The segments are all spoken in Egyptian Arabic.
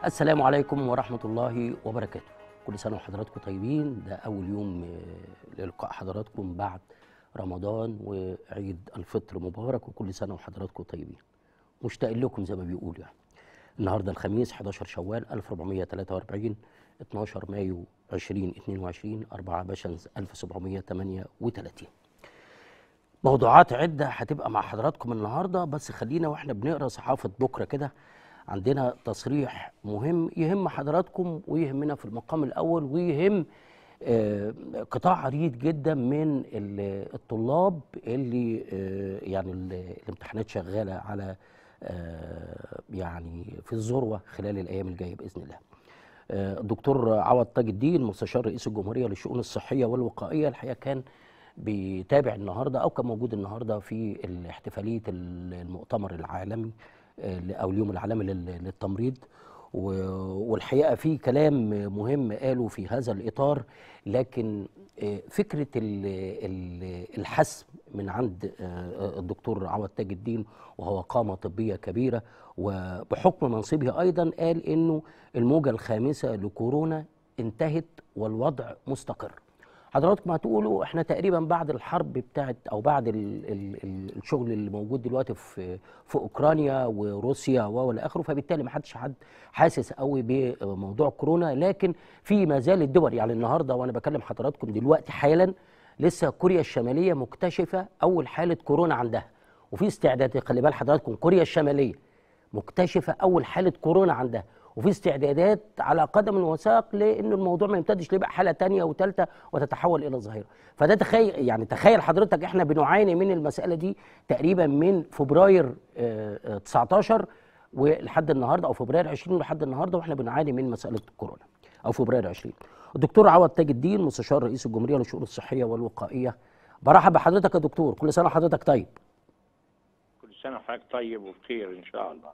السلام عليكم ورحمة الله وبركاته كل سنة وحضراتكم طيبين ده أول يوم آه، للقاء حضراتكم بعد رمضان وعيد الفطر مبارك وكل سنة وحضراتكم طيبين مشتاق لكم زي ما بيقولوا يعني النهارده الخميس 11 شوال 1443 12 مايو 2022 4 بشنز 1738 موضوعات عدة هتبقى مع حضراتكم النهارده بس خلينا واحنا بنقرا صحافة بكرة كده عندنا تصريح مهم يهم حضراتكم ويهمنا في المقام الأول ويهم آه، قطاع عريض جدا من ال- الطلاب اللي آه، يعني ال- الامتحانات شغالة على آه، يعني في الذروة خلال الأيام الجاية بإذن الله آه، الدكتور عوض تاج الدين مستشار رئيس الجمهورية للشؤون الصحية والوقائية الحقيقة كان بيتابع النهارده او كان موجود النهارده في احتفاليه المؤتمر العالمي آه، او اليوم العالمي لل- للتمريض و- والحقيقه في كلام مهم قاله في هذا الاطار لكن آه، فكره ال- ال- الحسم من عند آه، الدكتور عوض تاج الدين وهو قامه طبيه كبيره وبحكم منصبه ايضا قال انه الموجه الخامسه لكورونا انتهت والوضع مستقر حضراتكم هتقولوا احنا تقريبا بعد الحرب بتاعت او بعد ال ال ال الشغل اللي موجود دلوقتي في في اوكرانيا وروسيا والى اخره فبالتالي ما حدش حد حاسس قوي بموضوع كورونا لكن في ما زال الدول يعني النهارده وانا بكلم حضراتكم دلوقتي حالا لسه كوريا الشماليه مكتشفه اول حاله كورونا عندها وفي استعداد خلي بال حضراتكم كوريا الشماليه مكتشفه اول حاله كورونا عندها وفي استعدادات على قدم وساق لان الموضوع ما يمتدش ليبقى حاله تانية وثالثه وتتحول الى ظاهره فده تخيل يعني تخيل حضرتك احنا بنعاني من المساله دي تقريبا من فبراير آه، آه، 19 ولحد النهارده او فبراير 20 لحد النهارده واحنا بنعاني من مساله كورونا او فبراير 20 الدكتور عوض تاج الدين مستشار رئيس الجمهوريه للشؤون الصحيه والوقائيه برحب بحضرتك يا دكتور كل سنه وحضرتك طيب كل سنة وحضرتك طيب وبخير إن شاء الله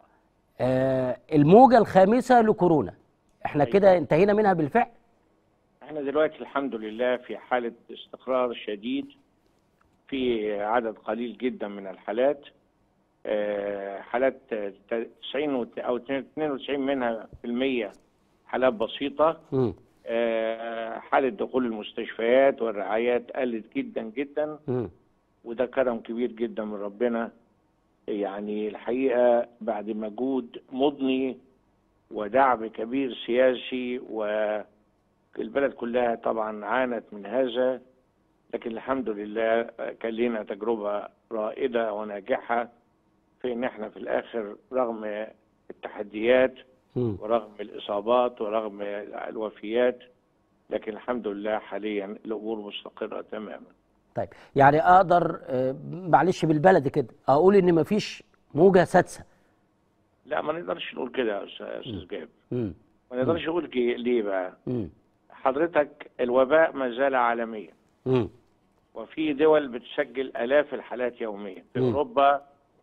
آه الموجة الخامسة لكورونا احنا أيوة. كده انتهينا منها بالفعل احنا دلوقتي الحمد لله في حالة استقرار شديد في عدد قليل جدا من الحالات آه، حالات آه، 90 وت- أو 92 منها في المية حالات بسيطة مم. آه، حالة دخول المستشفيات والرعايات قلت جدا جدا مم. وده كرم كبير جدا من ربنا يعني الحقيقة بعد مجهود مضني ودعم كبير سياسي والبلد كلها طبعا عانت من هذا لكن الحمد لله كان لنا تجربة رائدة وناجحة في ان احنا في الاخر رغم التحديات مم. ورغم الاصابات ورغم الوفيات لكن الحمد لله حاليا الامور مستقرة تماما طيب يعني اقدر آه، معلش بالبلد كده اقول ان مفيش موجة سادسة لا ما نقدرش نقول كده يا أستاذ- يا استاذ جابر مم. ما نقدرش نقول كي- ليه بقى مم. حضرتك الوباء ما زال عالميا مم. وفي دول بتسجل آلاف الحالات يوميا في مم. أوروبا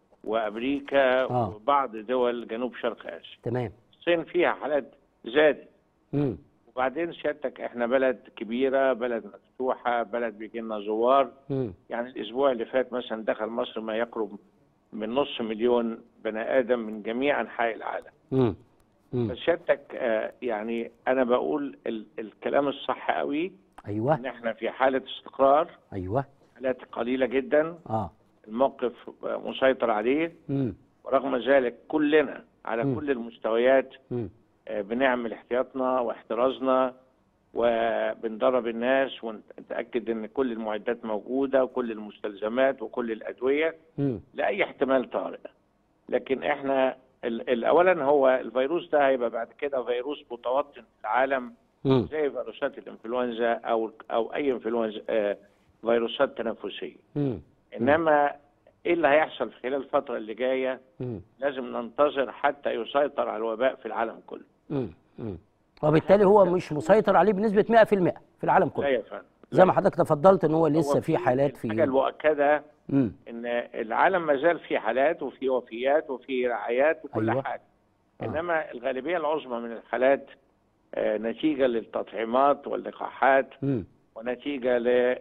وأمريكا آه. وبعض دول جنوب شرق آسيا تمام الصين فيها حالات زادت مم. وبعدين سيادتك احنا بلد كبيرة بلد مفتوحة بلد بيجي لنا زوار مم. يعني الأسبوع اللي فات مثلا دخل مصر ما يقرب من نص مليون بني آدم من جميع أنحاء العالم مم. مم. بس سيادتك آه، يعني أنا بقول ال- الكلام الصح قوي ايوه ان احنا في حاله استقرار ايوه حالات قليله جدا اه الموقف مسيطر عليه مم. ورغم ذلك كلنا على مم. كل المستويات مم. آه، بنعمل احتياطنا واحترازنا وبندرب الناس ونتاكد ان كل المعدات موجوده وكل المستلزمات وكل الادويه مم. لاي احتمال طارئ لكن احنا ال- ال- اولا هو الفيروس ده هيبقى بعد كده فيروس متوطن في العالم مم. زي فيروسات الانفلونزا او او اي انفلونزا آه، فيروسات تنفسيه مم. انما ايه اللي هيحصل في خلال الفتره اللي جايه مم. لازم ننتظر حتى يسيطر على الوباء في العالم كله مم. مم. وبالتالي هو مش مسيطر عليه بنسبة 100% في العالم لا كله يا فندم زي ما حضرتك تفضلت ان هو لسه هو في حالات الحاجه في المؤكده مم. ان العالم ما زال فيه حالات وفي وفيات وفي رعايات وكل أيوة. أيوة. حاجه آه. انما الغالبيه العظمى من الحالات آه، نتيجه للتطعيمات واللقاحات مم. ونتيجه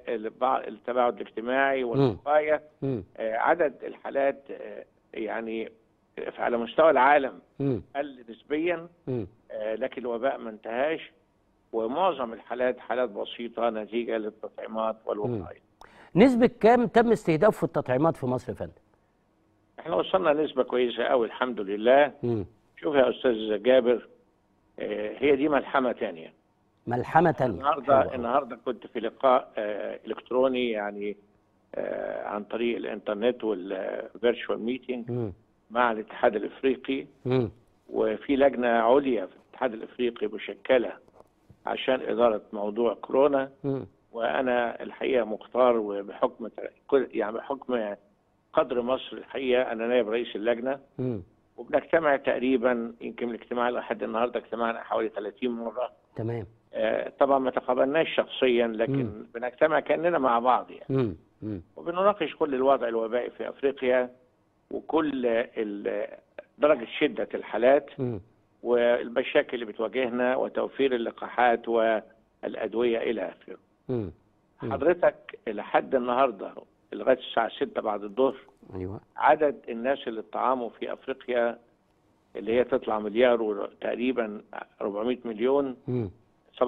للتباعد الاجتماعي والوقايه مم. آه، عدد الحالات آه، يعني على مستوى العالم مم. قل نسبيا مم. آه، آه، لكن الوباء ما انتهاش ومعظم الحالات حالات بسيطه نتيجه للتطعيمات والوقايه. نسبه كام تم استهداف في التطعيمات في مصر يا فندم احنا وصلنا نسبه كويسه قوي الحمد لله. مم. شوف يا استاذ جابر آه، هي دي ملحمه ثانيه. ملحمه تانية حلوة النهارده أوي. النهارده كنت في لقاء آه، الكتروني يعني آه، عن طريق الانترنت والفيرتشوال ميتنج مم. مع الاتحاد الافريقي مم. وفي لجنه عليا في الاتحاد الافريقي مشكله عشان اداره موضوع كورونا مم. وانا الحقيقه مختار وبحكم كل يعني بحكم قدر مصر الحقيقه انا نائب رئيس اللجنه مم. وبنجتمع تقريبا يمكن الاجتماع لحد النهارده اجتمعنا حوالي 30 مره تمام آه، طبعا ما تقابلناش شخصيا لكن مم. بنجتمع كاننا مع بعض يعني مم. مم. وبنناقش كل الوضع الوبائي في افريقيا وكل ال- درجه شده الحالات مم. والمشاكل اللي بتواجهنا وتوفير اللقاحات والادويه الى اخره. مم. مم. حضرتك لحد النهارده لغايه الساعه 6 بعد الظهر ايوه عدد الناس اللي اتطعموا في افريقيا اللي هي تطلع مليار وتقريبا 400 مليون مم. 17%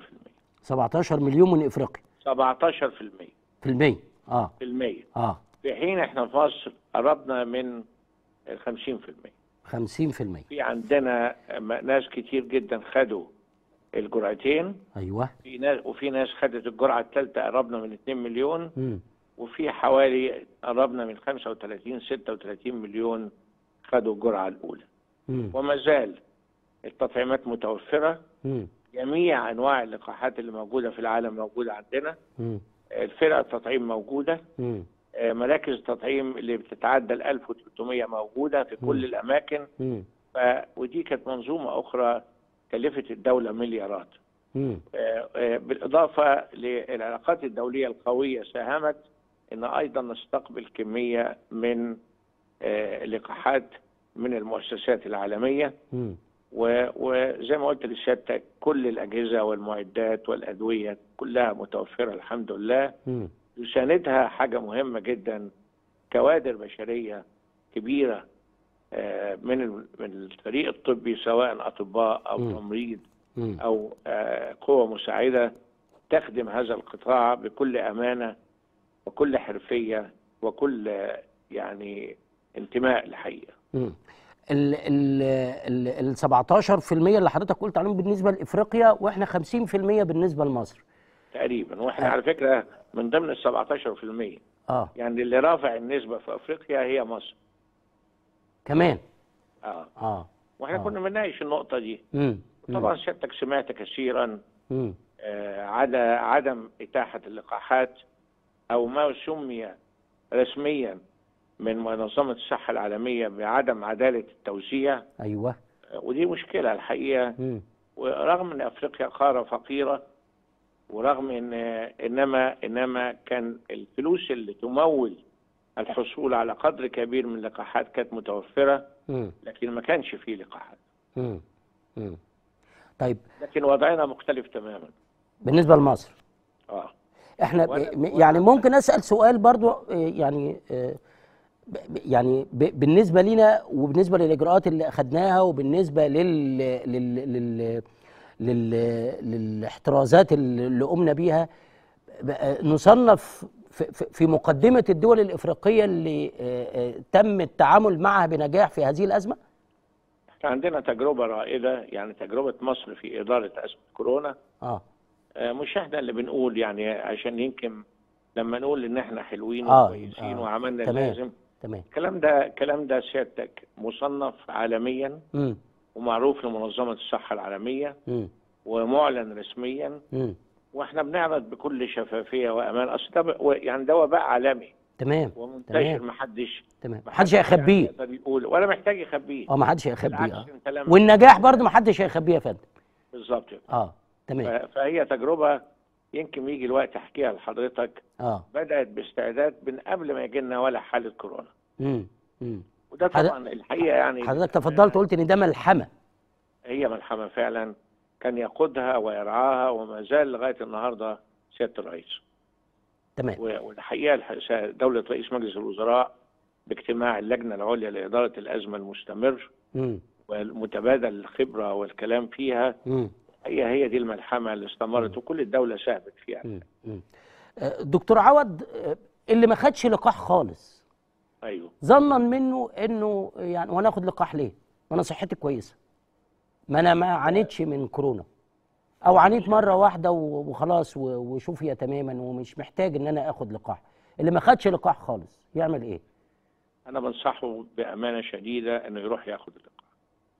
17 مليون من افريقيا 17% في المية اه في المية اه في حين احنا في مصر قربنا من ال 50% 50 في المية في عندنا م- ناس كتير جدا خدوا الجرعتين ايوه في ناس وفي ناس خدت الجرعه الثالثه قربنا من 2 مليون مم. وفي حوالي قربنا من 35 36 مليون خدوا الجرعه الاولى مم. وما زال التطعيمات متوفره مم. جميع انواع اللقاحات اللي موجوده في العالم موجوده عندنا مم. الفرق التطعيم موجوده مم. آه، مراكز التطعيم اللي بتتعدى ال 1300 موجوده في كل مم. الاماكن مم. ف... ودي كانت منظومه اخرى كلفت الدوله مليارات مم. آه، آه، بالاضافه للعلاقات الدوليه القويه ساهمت ان ايضا نستقبل كميه من آه، لقاحات من المؤسسات العالميه مم. و- وزي ما قلت لسيادتك كل الاجهزه والمعدات والادويه كلها متوفره الحمد لله مم. يساندها حاجه مهمه جدا كوادر بشريه كبيره آه، من ال- من الفريق الطبي سواء اطباء او مم. تمريض مم. او آه، قوه مساعده تخدم هذا القطاع بكل امانه وكل حرفيه وكل آه، يعني انتماء الحقيقه مم. ال ال ال ال 17% اللي حضرتك قلت عليهم بالنسبه لافريقيا واحنا 50% بالنسبه لمصر تقريبا واحنا آه. على فكره من ضمن ال 17% اه يعني اللي رافع النسبه في افريقيا هي مصر كمان اه اه واحنا آه. كنا بنناقش النقطه دي مم. طبعا سيادتك سمعت كثيرا مم. آه، على عدم اتاحه اللقاحات او ما سمي رسميا من منظمه الصحه العالميه بعدم عداله التوزيع ايوه آه، ودي مشكله الحقيقه مم. ورغم ان افريقيا قاره فقيره ورغم ان انما انما كان الفلوس اللي تمول الحصول على قدر كبير من اللقاحات كانت متوفره مم. لكن ما كانش فيه لقاحات مم. مم. طيب لكن وضعنا مختلف تماما بالنسبه لمصر اه احنا وأنا- ب- يعني وأنا- ممكن اسال سؤال برضو آه، يعني آه، ب- ب- يعني ب- بالنسبه لنا وبالنسبه للاجراءات اللي اخذناها وبالنسبه لل لل لل لل للاحترازات اللي اللي قمنا بيها بقى نصنف في- في في مقدمه الدول الافريقيه اللي آه، آه، تم التعامل معها بنجاح في هذه الازمه احنا عندنا تجربه رائده يعني تجربه مصر في اداره ازمه كورونا اه آه، مش احنا اللي بنقول يعني عشان يمكن لما نقول ان احنا حلوين آه، وكويسين آه، وعملنا تمام. اللازم تمام الكلام ده الكلام ده سيادتك مصنف عالميا امم ومعروف لمنظمه الصحه العالميه امم ومعلن رسميا امم واحنا بنعرض بكل شفافيه وامان اصل ده ب- و- يعني ده وباء عالمي تمام ومنتشر تمام. محدش تمام محدش هيخبيه يعني يقدر يقول ولا محتاج يخبيه اه محدش هيخبيه بالعكس اه انت لما والنجاح برضه محدش هيخبيه يا فندم بالظبط كده. اه تمام ف- فهي تجربه يمكن يجي الوقت احكيها لحضرتك اه بدات باستعداد من قبل ما يجي لنا ولا حاله كورونا امم امم وده حضر- طبعا الحقيقه يعني حضرتك تفضلت قلت ان ده ملحمه هي ملحمه فعلا كان يقودها ويرعاها وما زال لغايه النهارده سياده الرئيس تمام و- والحقيقه الح- دوله رئيس مجلس الوزراء باجتماع اللجنه العليا لاداره الازمه المستمر امم والمتبادل الخبره والكلام فيها مم. هي هي دي الملحمه اللي استمرت وكل الدوله ساهمت فيها مم. مم. آه، دكتور عوض آه، اللي ما خدش لقاح خالص ايوه ظنا منه انه يعني وانا اخد لقاح ليه؟ ما انا صحتي كويسه ما انا ما عانيتش من كورونا او عانيت مره واحده و- وخلاص و- وشوفي تماما ومش محتاج ان انا اخد لقاح اللي ما خدش لقاح خالص يعمل ايه؟ انا بنصحه بامانه شديده انه يروح ياخد اللقاح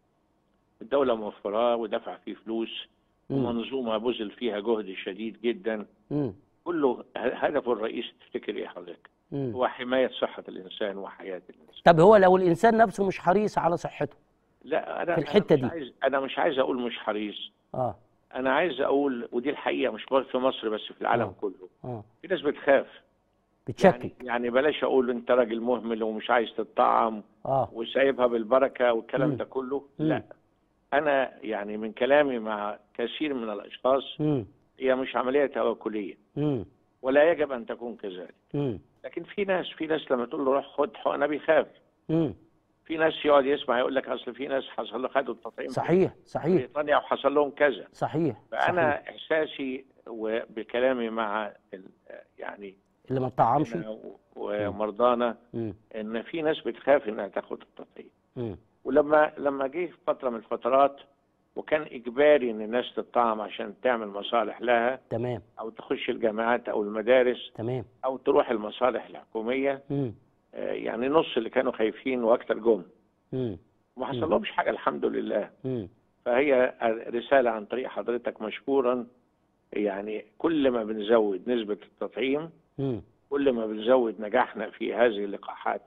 الدوله موفراه ودفع فيه فلوس مم. ومنظومه بذل فيها جهد شديد جدا مم. كله ه- هدفه الرئيسي تفتكر ايه حضرتك مم. هو حمايه صحه الانسان وحياه الانسان طب هو لو الانسان نفسه مش حريص على صحته لا انا في الحتة أنا دي. مش عايز انا مش عايز اقول مش حريص اه انا عايز اقول ودي الحقيقه مش بس في مصر بس في العالم آه. كله اه في ناس بتخاف بتشكك يعني يعني بلاش اقول انت راجل مهمل ومش عايز تطعم اه وسايبها بالبركه والكلام مم. ده كله مم. لا انا يعني من كلامي مع كثير من الاشخاص امم هي مش عمليه توكليه امم ولا يجب ان تكون كذلك امم لكن في ناس في ناس لما تقول له روح خد حقنه بيخاف امم في ناس يقعد يسمع يقول لك اصل في ناس حصل له خدوا التطعيم في صحيح صحيح بريطانيا وحصل لهم كذا صحيح فانا صحيح. احساسي وبكلامي مع ال- يعني اللي ما اتطعمش إحنا ومرضانا امم ان في ناس بتخاف انها تاخد التطعيم امم ولما لما جه في فتره من الفترات وكان اجباري ان الناس تطعم عشان تعمل مصالح لها تمام او تخش الجامعات او المدارس تمام او تروح المصالح الحكوميه امم آه، يعني نص اللي كانوا خايفين واكثر جم امم وما حصل لهمش حاجه الحمد لله امم فهي رساله عن طريق حضرتك مشكورا يعني كل ما بنزود نسبه التطعيم امم كل ما بنزود نجاحنا في هذه اللقاحات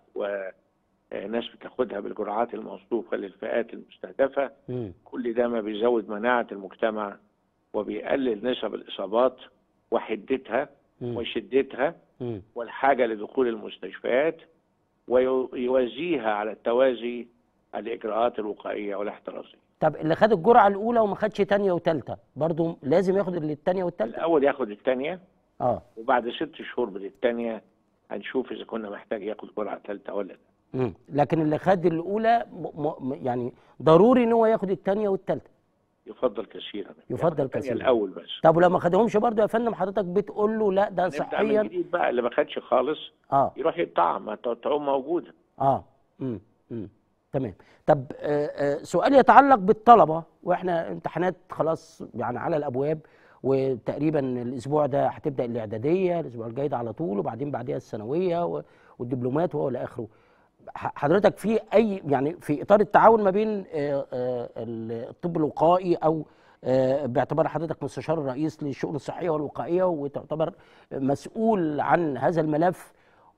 وناس بتاخدها بالجرعات الموصوفه للفئات المستهدفه امم كل ده ما بيزود مناعه المجتمع وبيقلل نسب الاصابات وحدتها وشدتها امم والحاجه لدخول المستشفيات ويوازيها على التوازي الاجراءات الوقائيه والاحترازيه. طب اللي خد الجرعه الاولى وما خدش تانية وتالتة برضه لازم ياخد اللي التانية والتالتة الاول ياخد الثانيه اه وبعد ست شهور من الثانيه هنشوف اذا كنا محتاج ياخد جرعه ثالثه ولا لا. امم لكن اللي خد الاولى م... م... يعني ضروري ان هو ياخد التانية والتالتة يفضل كثيرا يفضل ياخد التانية كثيراً. الاول بس طب ولو ما خدهمش برضه يا فندم حضرتك بتقول له لا ده نبدا من صحيا جديد بقى اللي ما خدش خالص اه يروح يطعم ما التطعيم موجوده. اه امم امم تمام طب آه آه سؤال يتعلق بالطلبه واحنا امتحانات خلاص يعني على الابواب وتقريبا الاسبوع ده هتبدا الاعداديه الاسبوع الجاي ده على طول وبعدين بعديها الثانويه و- والدبلومات والى اخره ح- حضرتك في اي يعني في اطار التعاون ما بين آه، آه، الطب الوقائي او آه، باعتبار حضرتك مستشار الرئيس للشؤون الصحيه والوقائيه وتعتبر مسؤول عن هذا الملف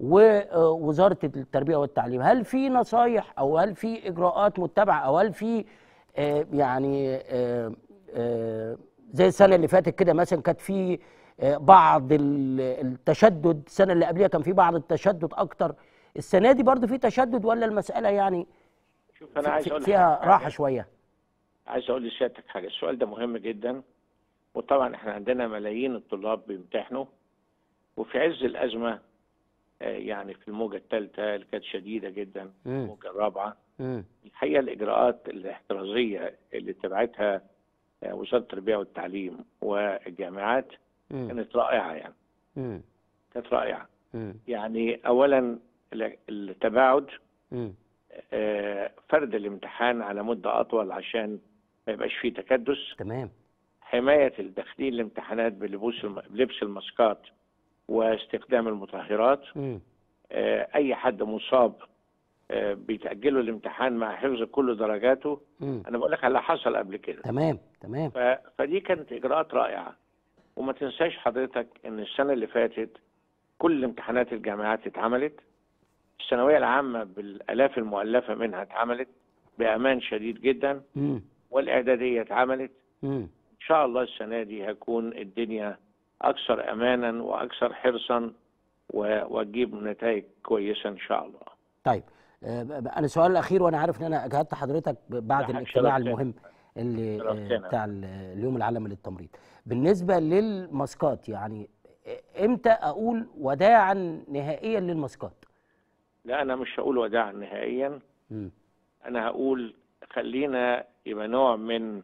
ووزاره التربيه والتعليم هل في نصايح او هل في اجراءات متبعه او هل في آه، يعني آه، آه، زي السنه اللي فاتت كده مثلا كانت في آه، بعض ال- التشدد السنه اللي قبلها كان في بعض التشدد اكتر السنه دي برضو في تشدد ولا المساله يعني شوف انا عايز في- اقول فيها لحضرتك راحه حاجة. شويه عايز اقول لسيادتك حاجه السؤال ده مهم جدا وطبعا احنا عندنا ملايين الطلاب بيمتحنوا وفي عز الازمه آه، يعني في الموجه الثالثه اللي كانت شديده جدا مم. الموجه الرابعه مم. الحقيقه الاجراءات الاحترازيه اللي اتبعتها آه، وزاره التربيه والتعليم والجامعات مم. كانت رائعه يعني مم. كانت رائعه مم. يعني اولا ال- التباعد مم. آه، فرد الامتحان على مده اطول عشان ما يبقاش فيه تكدس تمام حماية الداخلين الامتحانات بلبوس الم... بلبس الماسكات واستخدام المطهرات مم. آه، أي حد مصاب آه، بيتأجلوا الامتحان مع حفظ كل درجاته مم. أنا بقول لك على اللي حصل قبل كده تمام تمام ف... فدي كانت إجراءات رائعة وما تنساش حضرتك إن السنة اللي فاتت كل امتحانات الجامعات اتعملت الثانوية العامة بالآلاف المؤلفة منها اتعملت بأمان شديد جدا مم. والإعدادية اتعملت مم. ان شاء الله السنه دي هيكون الدنيا اكثر امانا واكثر حرصا و- وتجيب نتائج كويسه ان شاء الله طيب آه، ب- ب- انا سؤال الاخير وانا عارف ان انا اجهدت حضرتك ب- بعد لا، الاجتماع شرفتنا. المهم اللي آه، شرفتنا. بتاع ال- اليوم العالمي للتمريض بالنسبه للماسكات يعني آه، امتى اقول وداعا نهائيا للماسكات لا انا مش هقول وداعا نهائيا مم. انا هقول خلينا يبقى نوع من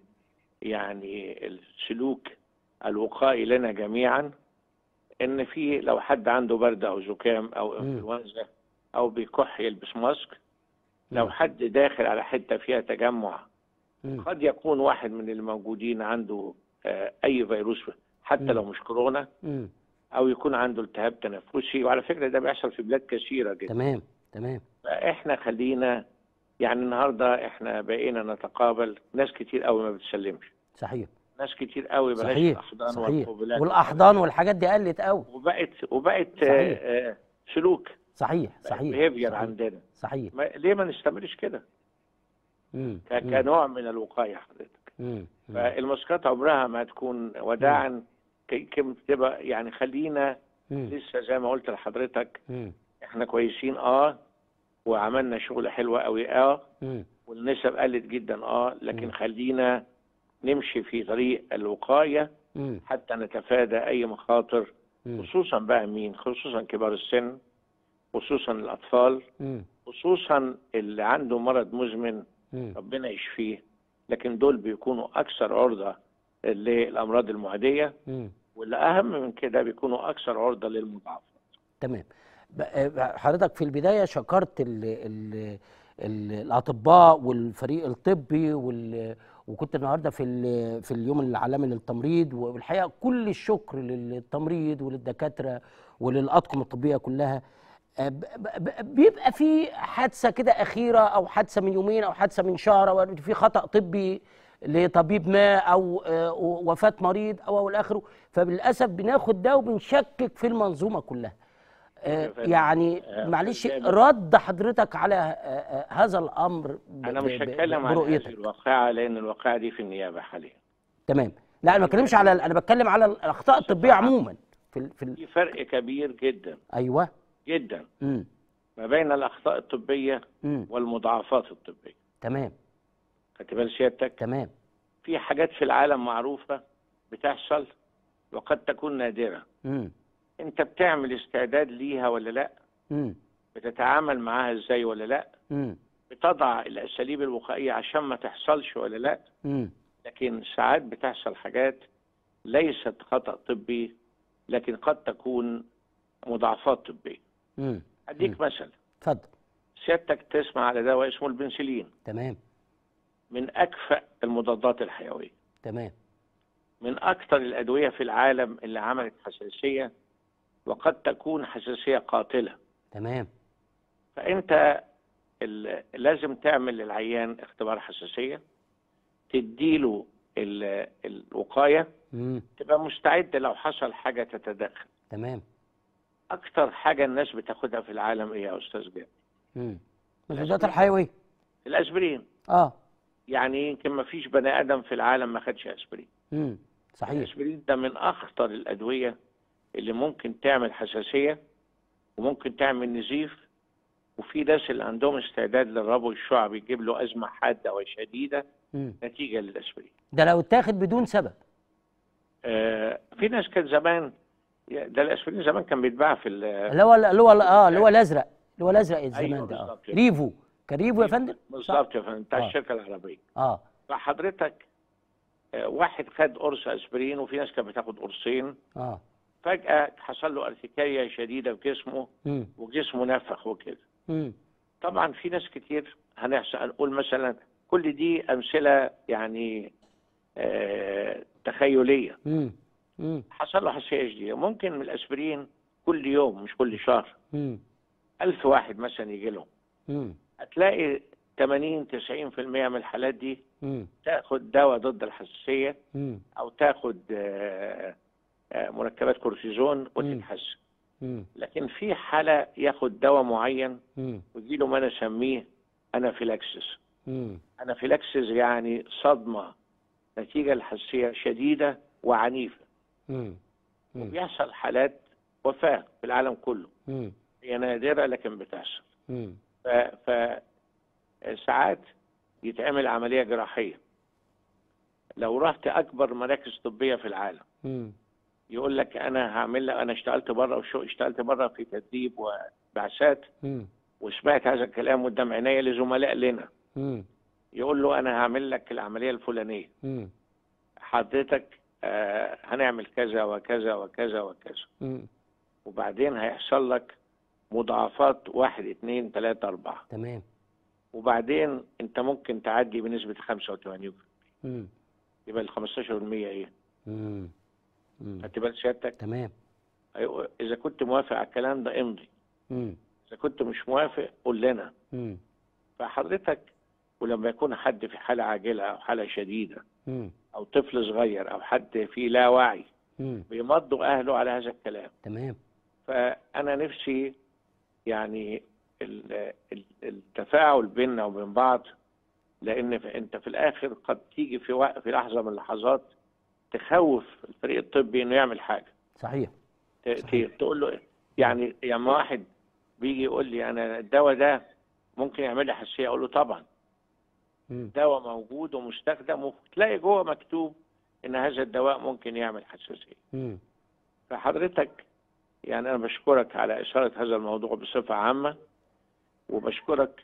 يعني السلوك الوقائي لنا جميعا ان في لو حد عنده برد او زكام او مم. انفلونزا او بيكح يلبس ماسك لو مم. حد داخل على حته فيها تجمع مم. قد يكون واحد من الموجودين عنده آه، اي فيروس حتى مم. لو مش كورونا مم. او يكون عنده التهاب تنفسي وعلى فكره ده بيحصل في بلاد كثيره جدا تمام تمام فاحنا خلينا يعني النهارده احنا بقينا نتقابل ناس كتير قوي ما بتسلمش صحيح ناس كتير قوي بلاش صحيح الاحضان صحيح والقبلات والاحضان والحاجات دي قلت قوي وبقت وبقت صحيح. آه، آه، سلوك صحيح صحيح بيهيفير صحيح عندنا صحيح ما ليه ما نستمرش كده مم. ك- مم. كنوع من الوقايه حضرتك مم. مم. فالماسكات عمرها ما تكون وداعا كي- كم تبقى يعني خلينا مم. لسه زي ما قلت لحضرتك مم. احنا كويسين اه وعملنا شغل حلو قوي اه مم. والنسب قلت جدا اه لكن مم. خلينا نمشي في طريق الوقايه مم. حتى نتفادى اي مخاطر مم. خصوصا بقى مين خصوصا كبار السن خصوصا الاطفال مم. خصوصا اللي عنده مرض مزمن مم. ربنا يشفيه لكن دول بيكونوا اكثر عرضه للامراض المعديه مم. واللي اهم من كده بيكونوا اكثر عرضه للمضاعفات تمام ب- آه، حضرتك في البدايه شكرت ال ال ال الاطباء والفريق الطبي وال وكنت النهارده في ال- في اليوم العالمي للتمريض والحقيقه كل الشكر للتمريض وللدكاتره وللاطقم الطبيه كلها آه، ب- ب- بيبقى في حادثه كده اخيره او حادثه من يومين او حادثه من شهر او في خطا طبي لطبيب ما او آه، وفاه مريض او او الاخره فبالاسف بناخد ده وبنشكك في المنظومه كلها آه، يا فندم، يعني آه، معلش زي ما- رد حضرتك على آه، آه، هذا الامر ب- انا ب- مش ب- هتكلم عن هذه برؤيتك الواقعه لان الواقعه دي في النيابه حاليا تمام لا انا ما بتكلمش على انا بتكلم على الاخطاء الطبيه عموما في ال... في ال... في فرق كبير جدا ايوه جدا امم ما بين الاخطاء الطبيه امم والمضاعفات الطبيه تمام خدت بال سيادتك تمام في حاجات في العالم معروفه بتحصل وقد تكون نادره امم انت بتعمل استعداد ليها ولا لا امم بتتعامل معاها ازاي ولا لا امم بتضع الاساليب الوقائيه عشان ما تحصلش ولا لا امم لكن ساعات بتحصل حاجات ليست خطا طبي لكن قد تكون مضاعفات طبيه امم اديك مثل اتفضل سيادتك تسمع على دواء اسمه البنسلين تمام من اكفأ المضادات الحيويه تمام من اكثر الادويه في العالم اللي عملت حساسيه وقد تكون حساسيه قاتله تمام فانت ال- لازم تعمل للعيان اختبار حساسيه تديله ال- الوقايه امم تبقى مستعد لو حصل حاجه تتدخل تمام اكتر حاجه الناس بتاخدها في العالم ايه يا استاذ جابر امم المضادات الحيويه الاسبرين اه يعني يمكن ما فيش بني ادم في العالم ما خدش اسبرين امم صحيح الاسبرين ده من اخطر الادويه اللي ممكن تعمل حساسيه وممكن تعمل نزيف وفي ناس اللي عندهم استعداد للربو الشعبي يجيب له ازمه حاده وشديده امم نتيجه للاسبرين. ده لو اتاخد بدون سبب آه في ناس كان زمان ده الاسبرين زمان كان بيتباع في ال- اللي هو اللي هو اه اللي هو الازرق اللي هو الازرق الزمان أيوة ده اه بالظبط كده. ريفو كان ريفو يا فندم صح؟ بالظبط يا فندم بتاع آه. الشركه العربيه. اه فحضرتك آه واحد خد قرص اسبرين وفي ناس كانت بتاخد قرصين اه فجاه حصل له ارتكاريه شديده في جسمه امم وجسمه نفخ وكده. امم طبعا في ناس كتير هنحصل هنقول مثلا كل دي امثله يعني آه تخيليه امم امم حصل له حساسيه شديده ممكن من الاسبرين كل يوم مش كل شهر امم ألف واحد مثلا يجي لهم امم هتلاقي 80 90% من الحالات دي امم تاخد دواء ضد الحساسيه امم او تاخد آه، آه، مركبات كورتيزون وتتحسن امم لكن في حاله ياخد دواء معين امم ويجي له ما انا اسميه انافيلاكسس امم انافيلاكسس يعني صدمه نتيجه لحساسيه شديده وعنيفه امم امم وبيحصل حالات وفاه في العالم كله امم هي نادره لكن بتحصل امم ف, ف ساعات يتعمل عمليه جراحيه لو رحت اكبر مراكز طبيه في العالم امم يقول لك انا هعمل لك انا اشتغلت بره وشو اشتغلت بره في تدريب وبعثات امم وسمعت هذا الكلام قدام عينيا لزملاء لنا امم يقول له انا هعمل لك العمليه الفلانيه مم. حضرتك آه هنعمل كذا وكذا وكذا وكذا مم. وبعدين هيحصل لك مضاعفات واحد اتنين تلاتة أربعة تمام وبعدين أنت ممكن تعدي بنسبة 85 مم. يبقى ال 15% إيه؟ مم. مم. هتبقى سيادتك تمام أيوة، إذا كنت موافق على الكلام ده امضي مم. إذا كنت مش موافق قول لنا مم. فحضرتك ولما يكون حد في حالة عاجلة أو حالة شديدة مم. أو طفل صغير أو حد فيه لا وعي مم. بيمضوا أهله على هذا الكلام تمام فأنا نفسي يعني ال- ال- التفاعل بيننا وبين بعض لأن في- أنت في الآخر قد تيجي في وق- في لحظة من اللحظات تخوف الفريق الطبي إنه يعمل حاجة صحيح ت- ت- تقول له يعني يعني واحد بيجي يقول لي أنا الدواء ده ممكن يعمل لي حساسية أقول له طبعا مم. دواء موجود ومستخدم وتلاقي جوه مكتوب إن هذا الدواء ممكن يعمل حساسية مم. فحضرتك يعني أنا بشكرك على إثارة هذا الموضوع بصفة عامة وبشكرك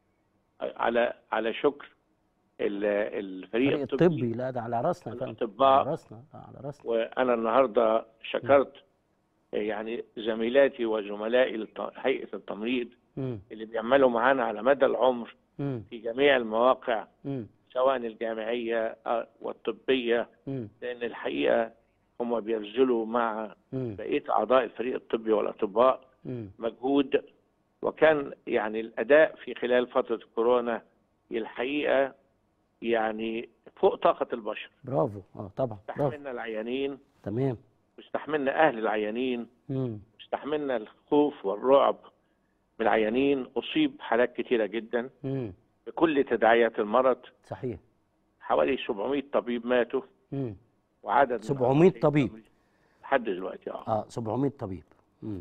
على على شكر ال- الفريق الفريق الطبي الطبي لا ده على راسنا يا فندم الأطباء. على راسنا آه، على راسنا وأنا النهاردة شكرت يعني زميلاتي وزملائي للت- هيئة التمريض مم. اللي بيعملوا معانا على مدى العمر مم. في جميع المواقع مم. سواء الجامعية آه، والطبية مم. لأن الحقيقة هم بيبذلوا مع مم. بقية أعضاء الفريق الطبي والأطباء مم. مجهود وكان يعني الأداء في خلال فترة الكورونا الحقيقة يعني فوق طاقة البشر برافو اه طبعا برافو استحملنا العيانين تمام واستحملنا أهل العيانين مم. استحملنا الخوف والرعب من العيانين أصيب حالات كتيرة جدا مم. بكل تداعيات المرض صحيح حوالي 700 طبيب ماتوا مم. وعدد من 700 الأطباء طبيب. لحد دلوقتي اه اه 700 طبيب مم.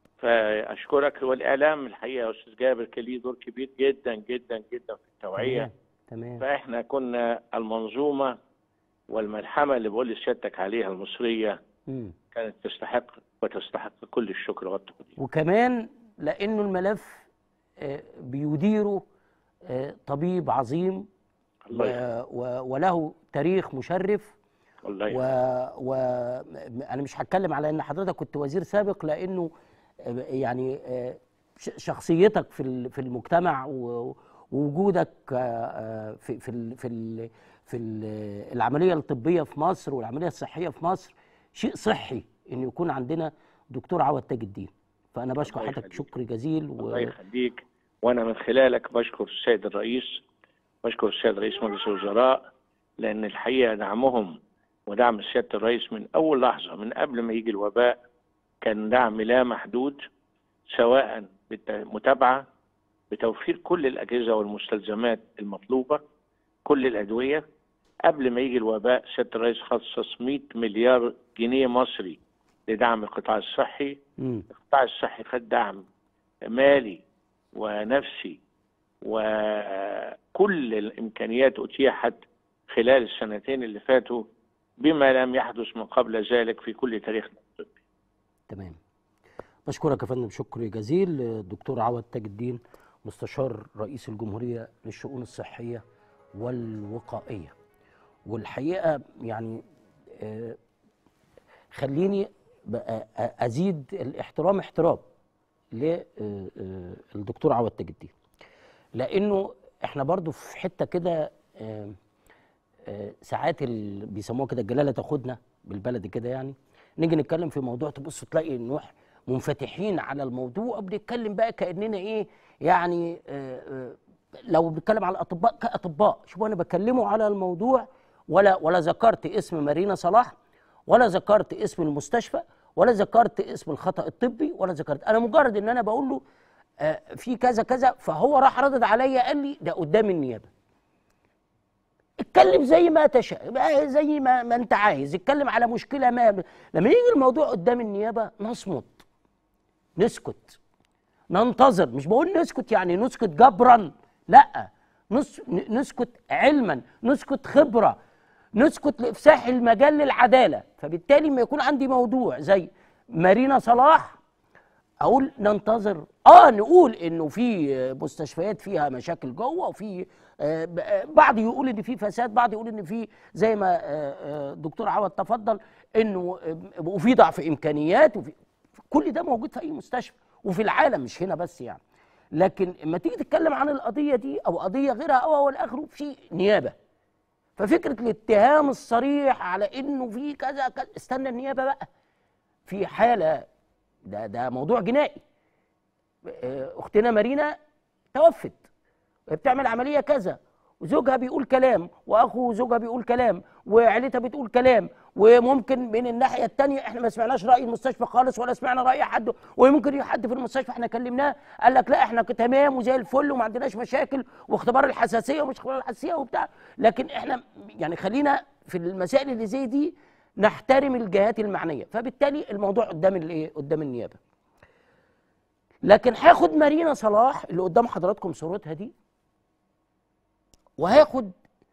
فاشكرك والاعلام الحقيقه يا استاذ جابر كان ليه دور كبير جدا جدا جدا في التوعيه تمام تمام فاحنا كنا المنظومه والملحمه اللي بقول لسيادتك عليها المصريه مم. كانت تستحق وتستحق كل الشكر والتقدير وكمان لانه الملف آه، بيديره آه، طبيب عظيم الله و... يخليك و... وله تاريخ مشرف الله و... يخليك و... انا مش هتكلم على ان حضرتك كنت وزير سابق لانه آه، يعني آه، ش- شخصيتك في ال- في المجتمع و- ووجودك آه، آه، في في ال- في ال- في ال- العمليه الطبيه في مصر والعمليه الصحيه في مصر شيء صحي ان يكون عندنا دكتور عوض تاج الدين فانا بشكر الله حضرتك يخليك. شكر جزيل الله و... يخليك وانا من خلالك بشكر السيد الرئيس بشكر السيد رئيس مجلس الوزراء لان الحقيقه دعمهم ودعم سياده الرئيس من اول لحظه من قبل ما يجي الوباء كان دعم لا محدود سواء بالمتابعه بتوفير كل الاجهزه والمستلزمات المطلوبه كل الادويه قبل ما يجي الوباء سياده الرئيس خصص 100 مليار جنيه مصري لدعم القطاع الصحي مم. القطاع الصحي خد دعم مالي ونفسي وكل الامكانيات اتيحت خلال السنتين اللي فاتوا بما لم يحدث من قبل ذلك في كل تاريخنا الطبي. تمام بشكرك يا فندم شكر جزيل الدكتور عوض تاج الدين مستشار رئيس الجمهورية للشؤون الصحية والوقائية والحقيقة يعني آه، خليني بقى أ- أزيد الاحترام احترام للدكتور عوض تاج الدين لأنه احنا برضو في حتة كده آه، آه، ساعات اللي بيسموها كده الجلاله تاخدنا بالبلد كده يعني نيجي نتكلم في موضوع تبص تلاقي انه إح- منفتحين على الموضوع وبنتكلم بقى كاننا ايه يعني آه، آه، لو بنتكلم على الاطباء كاطباء شوفوا انا بكلمه على الموضوع ولا ولا ذكرت اسم مارينا صلاح ولا ذكرت اسم المستشفى ولا ذكرت اسم الخطا الطبي ولا ذكرت انا مجرد ان انا بقول له آه، في كذا كذا فهو راح ردد عليا قال لي ده قدام النيابه اتكلم زي ما تشاء بقى زي ما, ما انت عايز اتكلم على مشكله ما لما يجي الموضوع قدام النيابه نصمت نسكت ننتظر مش بقول نسكت يعني نسكت جبرا لا نس ن- نسكت علما نسكت خبره نسكت لافساح المجال للعداله فبالتالي ما يكون عندي موضوع زي مارينا صلاح اقول ننتظر اه نقول انه في مستشفيات فيها مشاكل جوه وفي آه، ب- آه، بعض يقول ان في فساد بعض يقول ان في زي ما آه، آه، الدكتور عوض تفضل انه آه، وفي ضعف امكانيات وفي كل ده موجود في اي مستشفى وفي العالم مش هنا بس يعني لكن لما تيجي تتكلم عن القضيه دي او قضيه غيرها او او الاخر في نيابه ففكره الاتهام الصريح على انه في كذا كذا استنى النيابه بقى في حاله ده ده موضوع جنائي آه، اختنا مارينا توفت بتعمل عمليه كذا وزوجها بيقول كلام واخو زوجها بيقول كلام وعيلتها بتقول كلام وممكن من الناحيه الثانيه احنا ما سمعناش راي المستشفى خالص ولا سمعنا راي حد وممكن يجي حد في المستشفى احنا كلمناه قال لك لا احنا تمام وزي الفل وما عندناش مشاكل واختبار الحساسيه ومش اختبار الحساسيه وبتاع لكن احنا يعني خلينا في المسائل اللي زي دي نحترم الجهات المعنيه فبالتالي الموضوع قدام الايه قدام النيابه لكن هاخد مارينا صلاح اللي قدام حضراتكم صورتها دي وهاخد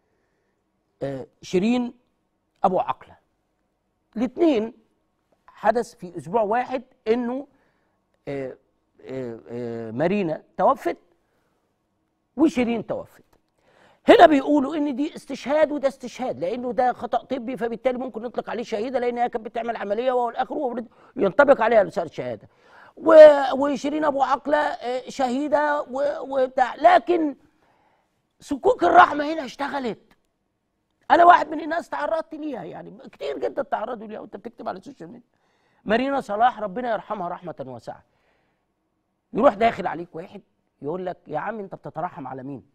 آه، شيرين ابو عقله الاثنين حدث في اسبوع واحد انه آه، آه، آه، مارينا توفت وشيرين توفت هنا بيقولوا ان دي استشهاد وده استشهاد لانه ده خطا طبي فبالتالي ممكن نطلق عليه شهيده لان هي كانت بتعمل عمليه والاخر وبرد- ينطبق عليها رساله شهاده و- وشيرين ابو عقله آه، شهيده و- وبتاع لكن صكوك الرحمه هنا اشتغلت انا واحد من الناس تعرضت ليها يعني كتير جدا تعرضوا ليها وانت بتكتب على السوشيال ميديا مارينا صلاح ربنا يرحمها رحمه واسعه يروح داخل عليك واحد يقول لك يا عم انت بتترحم على مين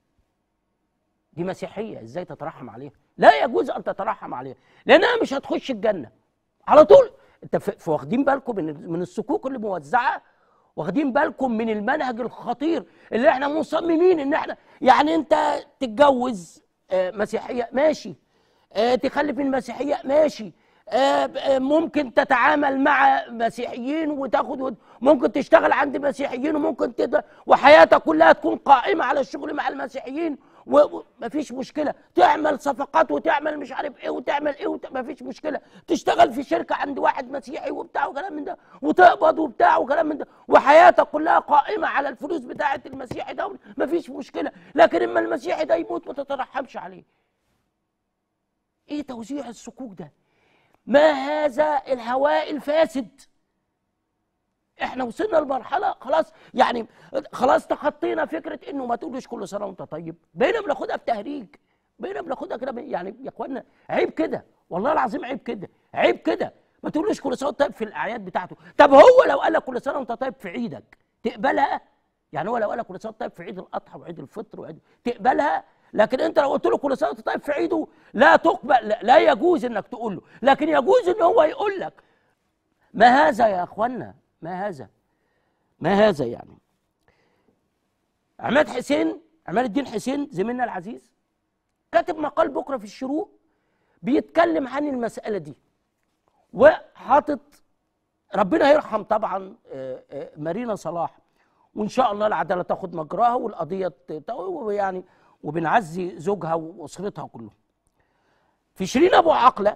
دي مسيحيه ازاي تترحم عليها لا يجوز ان تترحم عليها لانها مش هتخش الجنه على طول انت ف- ف- واخدين بالكم من من الصكوك اللي موزعه واخدين بالكم من المنهج الخطير اللي احنا مصممين ان احنا يعني انت تتجوز آه، مسيحيه ماشي آه، تخلف من مسيحيه ماشي آه، ب- آه، ممكن تتعامل مع مسيحيين وتاخد ود- ممكن تشتغل عند مسيحيين وممكن تد... وحياتك كلها تكون قائمه على الشغل مع المسيحيين ومفيش مشكله تعمل صفقات وتعمل مش عارف ايه وتعمل ايه وت... مفيش مشكله تشتغل في شركه عند واحد مسيحي وبتاع وكلام من ده وتقبض وبتاع وكلام من ده وحياتك كلها قائمه على الفلوس بتاعه المسيحي ده مفيش مشكله لكن اما المسيحي ده يموت ما تترحمش عليه ايه توزيع الصكوك ده ما هذا الهواء الفاسد احنا وصلنا لمرحله خلاص يعني خلاص تخطينا فكره انه ما تقولوش كل سنه وانت طيب بقينا بناخدها بتهريج بقينا بناخدها كده يعني يا اخوانا عيب كده والله العظيم عيب كده عيب كده ما تقولوش كل سنه وانت طيب في الاعياد بتاعته طب هو لو قال لك كل سنه وانت طيب في عيدك تقبلها يعني هو لو قال لك كل سنه وانت طيب في عيد الاضحى وعيد الفطر وعيد تقبلها لكن انت لو قلت له كل سنه وانت طيب في عيده لا تقبل لا, لا يجوز انك تقول له لكن يجوز ان هو يقول لك ما هذا يا اخوانا ما هذا ما هذا يعني عماد حسين عماد الدين حسين زميلنا العزيز كاتب مقال بكره في الشروق بيتكلم عن المساله دي وحاطط ربنا يرحم طبعا آه، آه، مارينا صلاح وان شاء الله العداله تاخد مجراها والقضيه ت- ت- ويعني وبنعزي زوجها واسرتها كلهم في شيرين ابو عقله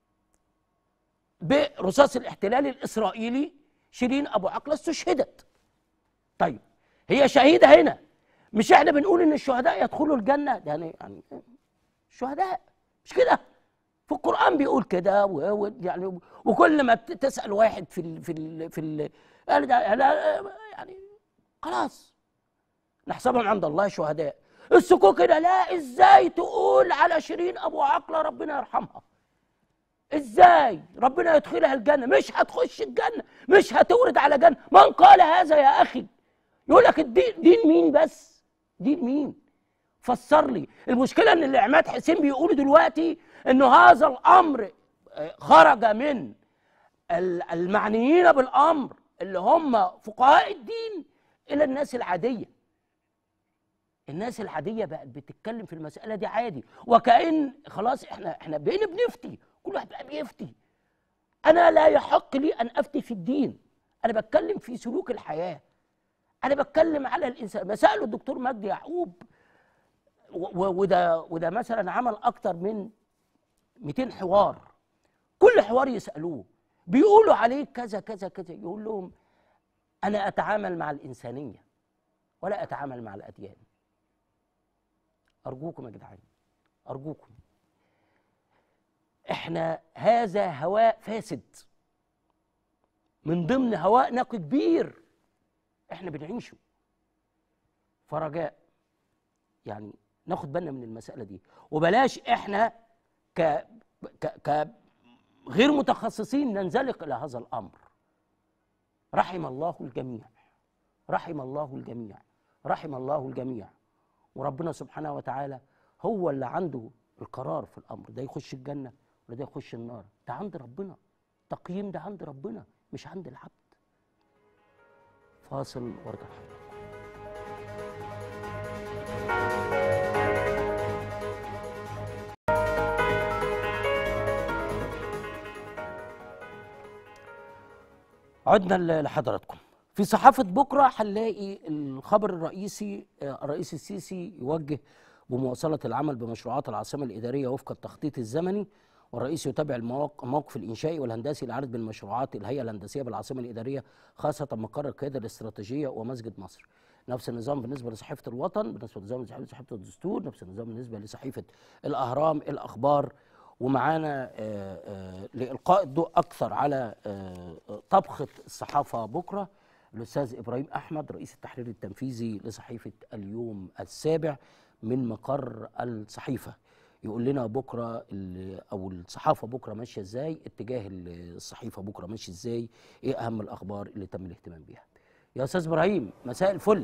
برصاص الاحتلال الاسرائيلي شيرين ابو عقله استشهدت طيب هي شهيده هنا مش احنا بنقول ان الشهداء يدخلوا الجنه ده يعني يعني الشهداء مش كده في القران بيقول كده و- و- يعني وكل ما ت- تسال واحد في ال في ال في ال قال ده لا يعني خلاص نحسبهم عند الله شهداء السكوك هنا لا ازاي تقول على شيرين ابو عقله ربنا يرحمها ازاي ربنا يدخلها الجنه مش هتخش الجنه مش هتورد على جنه من قال هذا يا اخي يقول لك الدين دين مين بس دين مين فسر لي المشكله ان اللي عماد حسين بيقولوا دلوقتي انه هذا الامر آه، خرج من ال- المعنيين بالامر اللي هم فقهاء الدين الى الناس العاديه الناس العاديه بقت بتتكلم في المساله دي عادي وكأن خلاص احنا احنا بقينا بنفتي كل واحد بقى بيفتي انا لا يحق لي ان افتي في الدين انا بتكلم في سلوك الحياه انا بتكلم على الانسان ما ساله الدكتور مجدي يعقوب و- و- وده وده مثلا عمل اكتر من 200 حوار كل حوار يسالوه بيقولوا عليه كذا كذا كذا يقول لهم انا اتعامل مع الانسانيه ولا اتعامل مع الاديان ارجوكم يا جدعان ارجوكم احنا هذا هواء فاسد من ضمن هواء نقي كبير احنا بنعيشه فرجاء يعني ناخد بالنا من المساله دي وبلاش احنا ك ك ك غير متخصصين ننزلق الى هذا الامر رحم الله الجميع رحم الله الجميع رحم الله الجميع وربنا سبحانه وتعالى هو اللي عنده القرار في الامر ده يخش الجنه ولا ده يخش النار ده عند ربنا تقييم ده عند ربنا مش عند العبد فاصل وارجع لحضرتك عدنا ل- لحضراتكم في صحافة بكرة هنلاقي الخبر الرئيسي آه، الرئيس السيسي يوجه بمواصلة العمل بمشروعات العاصمة الإدارية وفق التخطيط الزمني والرئيس يتابع المواق- الموقف الإنشائي والهندسي لعدد من مشروعات الهيئة الهندسية بالعاصمة الإدارية خاصة مقر القيادة الاستراتيجية ومسجد مصر نفس النظام بالنسبة لصحيفة الوطن بالنسبة لنظام صحيفة الدستور نفس النظام بالنسبة لصحيفة الأهرام الأخبار ومعانا آه، آه، لإلقاء الضوء أكثر على آه، طبخة الصحافة بكرة الأستاذ إبراهيم أحمد رئيس التحرير التنفيذي لصحيفة اليوم السابع من مقر الصحيفة يقول لنا بكرة ال- أو الصحافة بكرة ماشية إزاي اتجاه ال- الصحيفة بكرة ماشي إزاي إيه أهم الأخبار اللي تم الاهتمام بيها يا أستاذ إبراهيم مساء الفل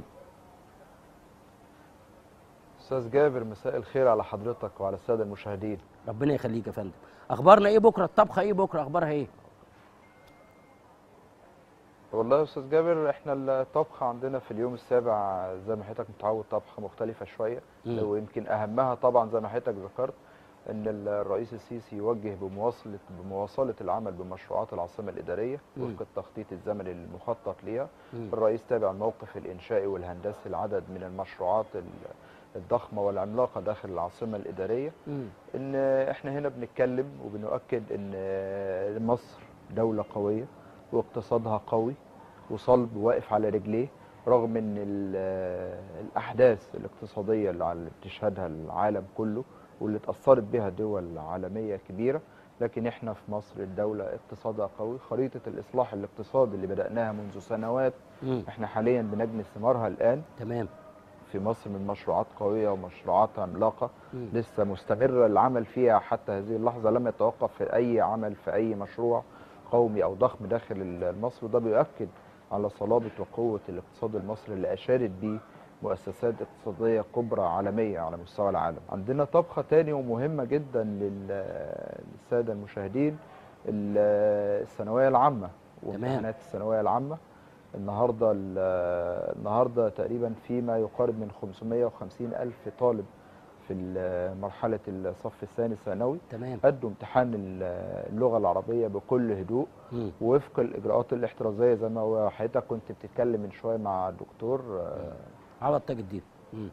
استاذ جابر مساء الخير على حضرتك وعلى الساده المشاهدين ربنا يخليك يا فندم أخبارنا إيه بكرة الطبخة إيه بكرة أخبارها إيه والله يا استاذ جابر احنا الطبخ عندنا في اليوم السابع زي ما حضرتك متعود طبخه مختلفه شويه مم. ويمكن اهمها طبعا زي ما حضرتك ذكرت ان الرئيس السيسي يوجه بمواصله بمواصله العمل بمشروعات العاصمه الاداريه مم. وفق التخطيط الزمني المخطط ليها مم. الرئيس تابع الموقف الانشائي والهندسي لعدد من المشروعات ال- الضخمه والعملاقه داخل العاصمه الاداريه مم. ان احنا هنا بنتكلم وبنؤكد ان مصر دولة قوية واقتصادها قوي وصلب واقف على رجليه رغم ان ال- الاحداث الاقتصادية اللي على- بتشهدها العالم كله واللي اتأثرت بها دول عالمية كبيرة لكن احنا في مصر الدولة اقتصادها قوي خريطة الاصلاح الاقتصادي اللي بدأناها منذ سنوات مم. احنا حاليا بنجني ثمارها الان تمام في مصر من مشروعات قوية ومشروعات عملاقة مم. لسه مستمر العمل فيها حتى هذه اللحظة لم يتوقف في أي عمل في أي مشروع قومي أو ضخم داخل مصر وده بيؤكد على صلابة وقوة الاقتصاد المصري اللي أشارت به مؤسسات اقتصادية كبرى عالمية على مستوى العالم عندنا طبخة تاني ومهمة جدا لل- للسادة المشاهدين ال- الثانوية العامة وامتحانات الثانوية العامة النهارده ال- النهارده تقريبا في ما يقارب من 550 ألف طالب في ال- مرحلة الصف الثاني ثانوي تمام أدوا امتحان ال- اللغة العربية بكل هدوء مم. ووفق الإجراءات الاحترازية زي ما هو حضرتك كنت بتتكلم من شوية مع الدكتور آه، عوض تاج الدين مم.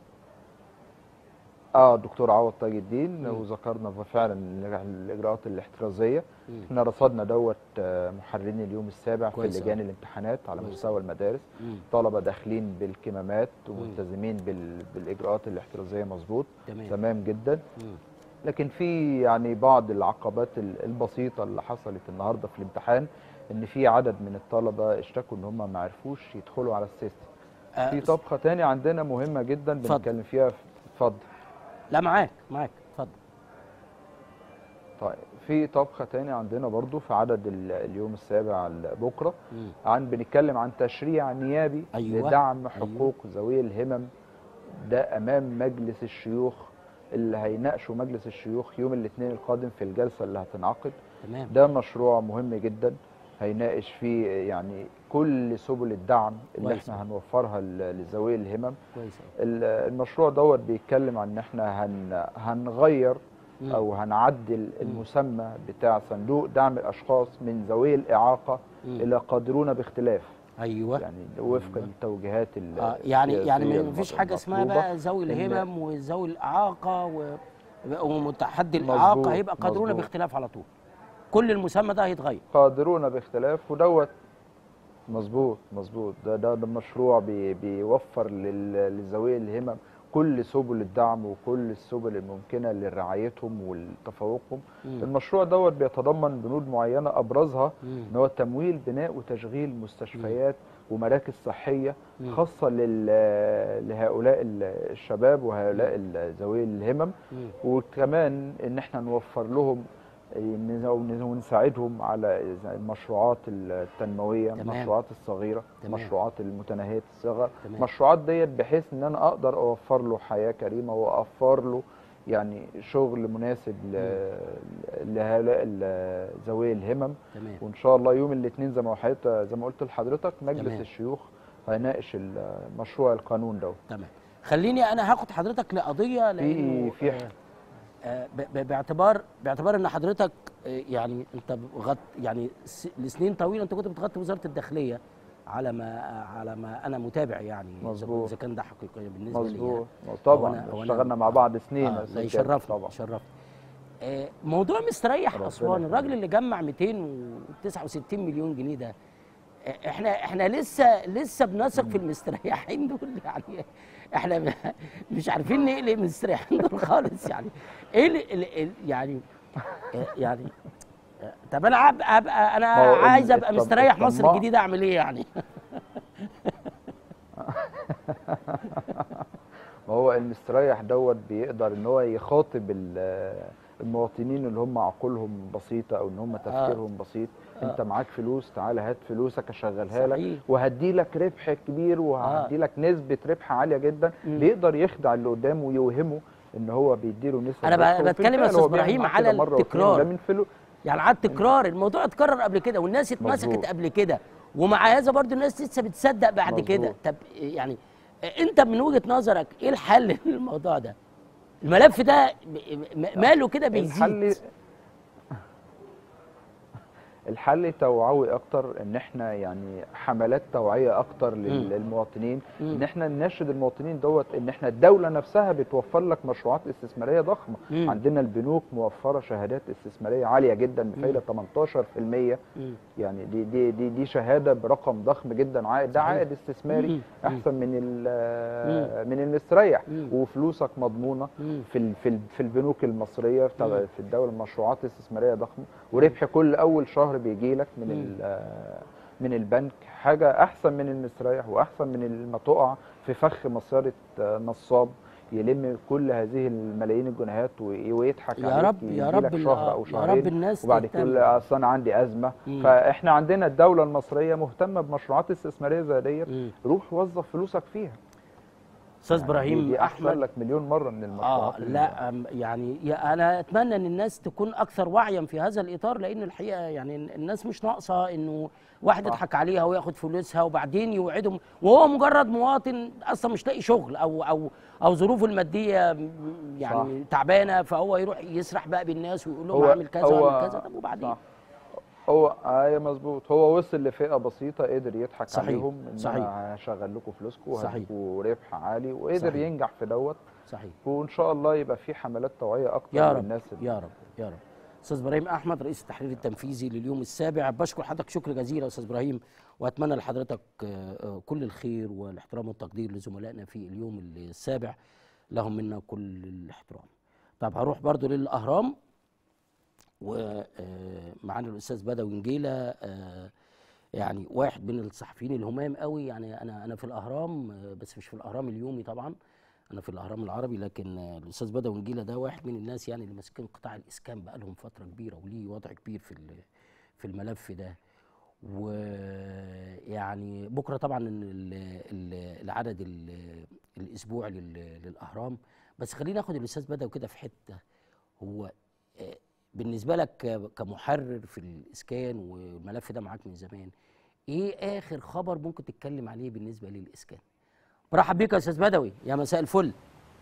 اه الدكتور عوض تاج الدين مم. وذكرنا فعلا الاجراءات الاحترازيه مم. احنا رصدنا دوت آه، محررين اليوم السابع في كويس لجان أوي. الامتحانات على كويس مستوى المدارس مم. طلبه داخلين بالكمامات وملتزمين بال... بالاجراءات الاحترازيه مظبوط تمام تمام جدا مم. لكن في يعني بعض العقبات ال- البسيطه اللي حصلت النهارده في الامتحان ان في عدد من الطلبه اشتكوا ان هم ما عرفوش يدخلوا على السيستم آه، في طبخه تاني عندنا مهمه جدا اتفضل. بنتكلم فيها في- اتفضل لا معاك معاك اتفضل طيب في طبخة تاني عندنا برضو في عدد ال- اليوم السابع ال- بكرة مم. عن بنتكلم عن تشريع نيابي أيوة. لدعم حقوق ذوي الهمم ده أمام مجلس الشيوخ اللي هيناقشه مجلس الشيوخ يوم الاثنين القادم في الجلسة اللي هتنعقد تمام ده مشروع مهم جدا هيناقش فيه يعني كل سبل الدعم اللي كويس. احنا هنوفرها ل- لذوي الهمم كويس أوي. ال- المشروع دوت بيتكلم عن ان احنا هن هنغير مم. او هنعدل المسمى بتاع صندوق دعم الاشخاص من ذوي الاعاقه مم. الى قادرون باختلاف ايوه يعني وفق أيوة. التوجيهات ال- آه يعني يعني السياسية ما فيش المط- حاجه اسمها المطلوبة. بقى ذوي إن- الهمم وذوي الاعاقه و... ومتحدي مظبوط، الاعاقه هيبقى قادرون مظبوط. باختلاف على طول كل المسمى ده هيتغير قادرون باختلاف ودوت مظبوط مظبوط ده ده ده مشروع بي بيوفر لل- لذوي الهمم كل سبل الدعم وكل السبل الممكنه لرعايتهم ولتفوقهم مم. المشروع دوت بيتضمن بنود معينه ابرزها مم. ان هو تمويل بناء وتشغيل مستشفيات ومراكز صحيه مم. خاصه لل- لهؤلاء ال- الشباب وهؤلاء ال- ذوي الهمم مم. وكمان ان احنا نوفر لهم إن- ون- ونساعدهم على المشروعات التنمويه تمام. المشروعات الصغيره تمام. المشروعات المتناهيه الصغر تمام. المشروعات ديت بحيث ان انا اقدر اوفر له حياه كريمه واوفر له يعني شغل مناسب ل- لهؤلاء ال- ذوي الهمم تمام وان شاء الله يوم الاثنين زي ما وحيت زي ما قلت لحضرتك مجلس تمام. الشيوخ هيناقش المشروع القانون ده تمام خليني انا هاخد حضرتك لقضيه لانه في آه، آه، ب- ب- باعتبار باعتبار ان حضرتك آه، يعني انت غط يعني س- لسنين طويله انت كنت بتغطي وزاره الداخليه على ما على ما انا متابع يعني إذا- مظبوط. اذا كان ده حقيقي بالنسبه لي مظبوط يعني. طبعا هو أنا- هو أنا- اشتغلنا مع بعض سنين آه يا لا أستاذ جابر، يشرفنا طبعا يشرفنا آه، موضوع مستريح ربنا اسوان يخليك. الراجل اللي جمع 269 مليون جنيه ده آه، احنا احنا لسه لسه بنثق في المستريحين دول يعني احنا م- مش عارفين نقلق من المستريحين دول خالص يعني ايه ال- ال- ال- يعني آه، يعني آه، طب انا ابقى, أبقى انا ما هو ال- عايز ابقى الطم- مستريح مصر الطماع- الجديده اعمل ايه يعني ما هو المستريح دوت بيقدر ان هو يخاطب ال- المواطنين اللي هم عقولهم بسيطه او ان هم تفكيرهم بسيط انت معاك فلوس تعالى هات فلوسك اشغلها لك صحيح. وهدي لك ربح كبير وهدي لك نسبه ربح عاليه جدا مم. بيقدر يخدع اللي قدامه ويوهمه ان هو بيديله نسبه أنا ب- ربح، وفي بتكلم يا الفعل أستاذ هو بيعمل إبراهيم معاه على كده مرة واتنين، التكرار. وده من فلوس يعني على التكرار الموضوع اتكرر قبل كده والناس اتمسكت مظبوط. قبل كده ومع هذا برضو الناس لسه بتصدق بعد مظبوط. كده طب يعني انت من وجهة نظرك ايه الحل للموضوع ده الملف ده م- م- ماله كده بيزيد الحل الحل توعوي اكتر ان احنا يعني حملات توعيه اكتر لل- مم. للمواطنين مم. ان احنا نناشد المواطنين دوت ان احنا الدوله نفسها بتوفر لك مشروعات استثماريه ضخمه مم. عندنا البنوك موفره شهادات استثماريه عاليه جدا بفايده 18% مم. يعني دي دي دي, دي شهاده برقم ضخم جدا عائد ده صحيح. عائد استثماري مم. احسن من ال- من المستريح مم. وفلوسك مضمونه مم. في ال- في ال- في البنوك المصريه في مم. في الدوله مشروعات استثماريه ضخمه وربح كل اول شهر بيجي لك من مم. ال- من البنك حاجه احسن من المستريح واحسن من ما تقع في فخ مساره نصاب يلم كل هذه الملايين الجنيهات وي- ويضحك يا عليك رب- يا يديلك رب ال- شهر او يا شهرين رب الناس وبعد تهتم. كده اصل انا عندي ازمه مم. فاحنا عندنا الدوله المصريه مهتمه بمشروعات استثماريه زي ديت مم. روح وظف فلوسك فيها استاذ يعني ابراهيم دي, دي احسن احمد لك مليون مره من المشروعات اه اللي- لا أم، يعني يا- انا اتمنى ان الناس تكون اكثر وعيا في هذا الاطار لان الحقيقه يعني الناس مش ناقصه انه واحد صح. يضحك عليها وياخد فلوسها وبعدين يوعدهم وهو مجرد مواطن اصلا مش لاقي شغل او او او ظروفه الماديه م- يعني تعبانه فهو يروح يسرح بقى بالناس ويقول لهم هو- اعمل كذا هو- واعمل كذا طب وبعدين صح. هو ايوه مظبوط هو وصل لفئه بسيطه قدر يضحك صحيح. عليهم ان صحيح. انا هشغل لكم فلوسكم صحيح. وهديكوا ربح عالي وقدر صحيح. ينجح في دوت صحيح وان شاء الله يبقى في حملات توعيه اكتر يا رب للناس اللي- يا رب يا رب استاذ ابراهيم احمد رئيس التحرير التنفيذي لليوم السابع بشكر حضرتك شكر جزيلا استاذ ابراهيم واتمنى لحضرتك آه، آه، كل الخير والاحترام والتقدير لزملائنا في اليوم السابع لهم منا كل الاحترام طب هروح برضو للاهرام ومعانا الاستاذ بدوي نجيله آه، يعني واحد من الصحفيين الهمام قوي يعني انا انا في الاهرام آه، بس مش في الاهرام اليومي طبعا انا في الاهرام العربي لكن آه، الاستاذ بدوي نجيله ده واحد من الناس يعني اللي ماسكين قطاع الاسكان بقى لهم فتره كبيره وليه وضع كبير في ال- في الملف ده ويعني بكره طبعا ال- ال- العدد ال- الاسبوعي لل- للاهرام بس خلينا ناخد الاستاذ بدوي كده في حته هو آه، بالنسبه لك ك- كمحرر في الاسكان والملف ده معاك من زمان ايه اخر خبر ممكن تتكلم عليه بالنسبه للاسكان برحب بيك يا استاذ بدوي يا مساء الفل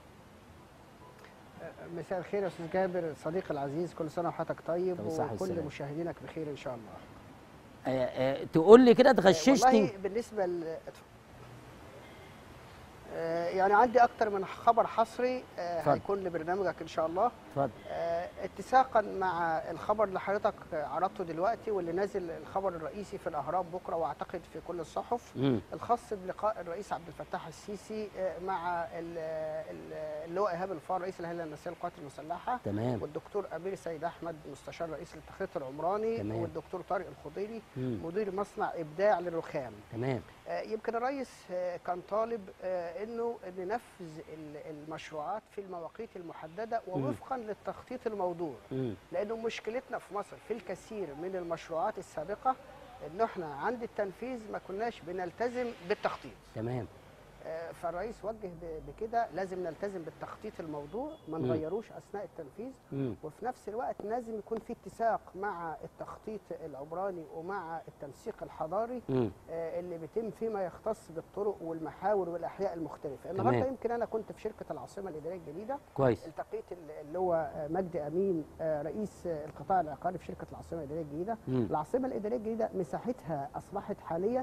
مساء الخير يا استاذ جابر صديقي العزيز كل سنه وحضرتك طيب طب صحة وكل والسلامة. مشاهدينك بخير ان شاء الله آه، آه، تقول لي كده تغششني والله بالنسبه ل... آه، يعني عندي اكتر من خبر حصري آه، اتفضل. هيكون لبرنامجك ان شاء الله اتفضل آه، اتساقا مع الخبر اللي حضرتك عرضته دلوقتي واللي نازل الخبر الرئيسي في الاهرام بكره واعتقد في كل الصحف مم. الخاص بلقاء الرئيس عبد الفتاح السيسي آه، مع ال- ال- اللواء ايهاب الفار رئيس الهيئه الهندسيه للقوات المسلحه تمام والدكتور امير سيد احمد مستشار رئيس التخطيط العمراني تمام. والدكتور طارق الخضيري مم. مدير مصنع ابداع للرخام تمام آه، يمكن الرئيس آه، كان طالب آه، انه ننفذ ال- المشروعات في المواقيت المحدده ووفقا للتخطيط الموضوع مم. لانه مشكلتنا في مصر في الكثير من المشروعات السابقه انه احنا عند التنفيذ ما كناش بنلتزم بالتخطيط تمام آه، فالرئيس وجه ب- بكده لازم نلتزم بالتخطيط الموضوع ما مم. نغيروش اثناء التنفيذ مم. وفي نفس الوقت لازم يكون في اتساق مع التخطيط العمراني ومع التنسيق الحضاري مم. آه، اللي بيتم فيما يختص بالطرق والمحاور والاحياء المختلفه النهارده تمام. يمكن انا كنت في شركه العاصمه الاداريه الجديده كويس التقيت ال- اللي هو آه، مجدي امين آه، رئيس آه، القطاع العقاري في شركه العاصمه الاداريه الجديده مم. العاصمه الاداريه الجديده مساحتها اصبحت حاليا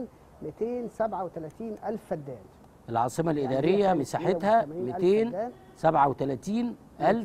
237 الف فدان العاصمة يعني هي الإدارية كانت مساحتها 180 ألف فدان 237 ألف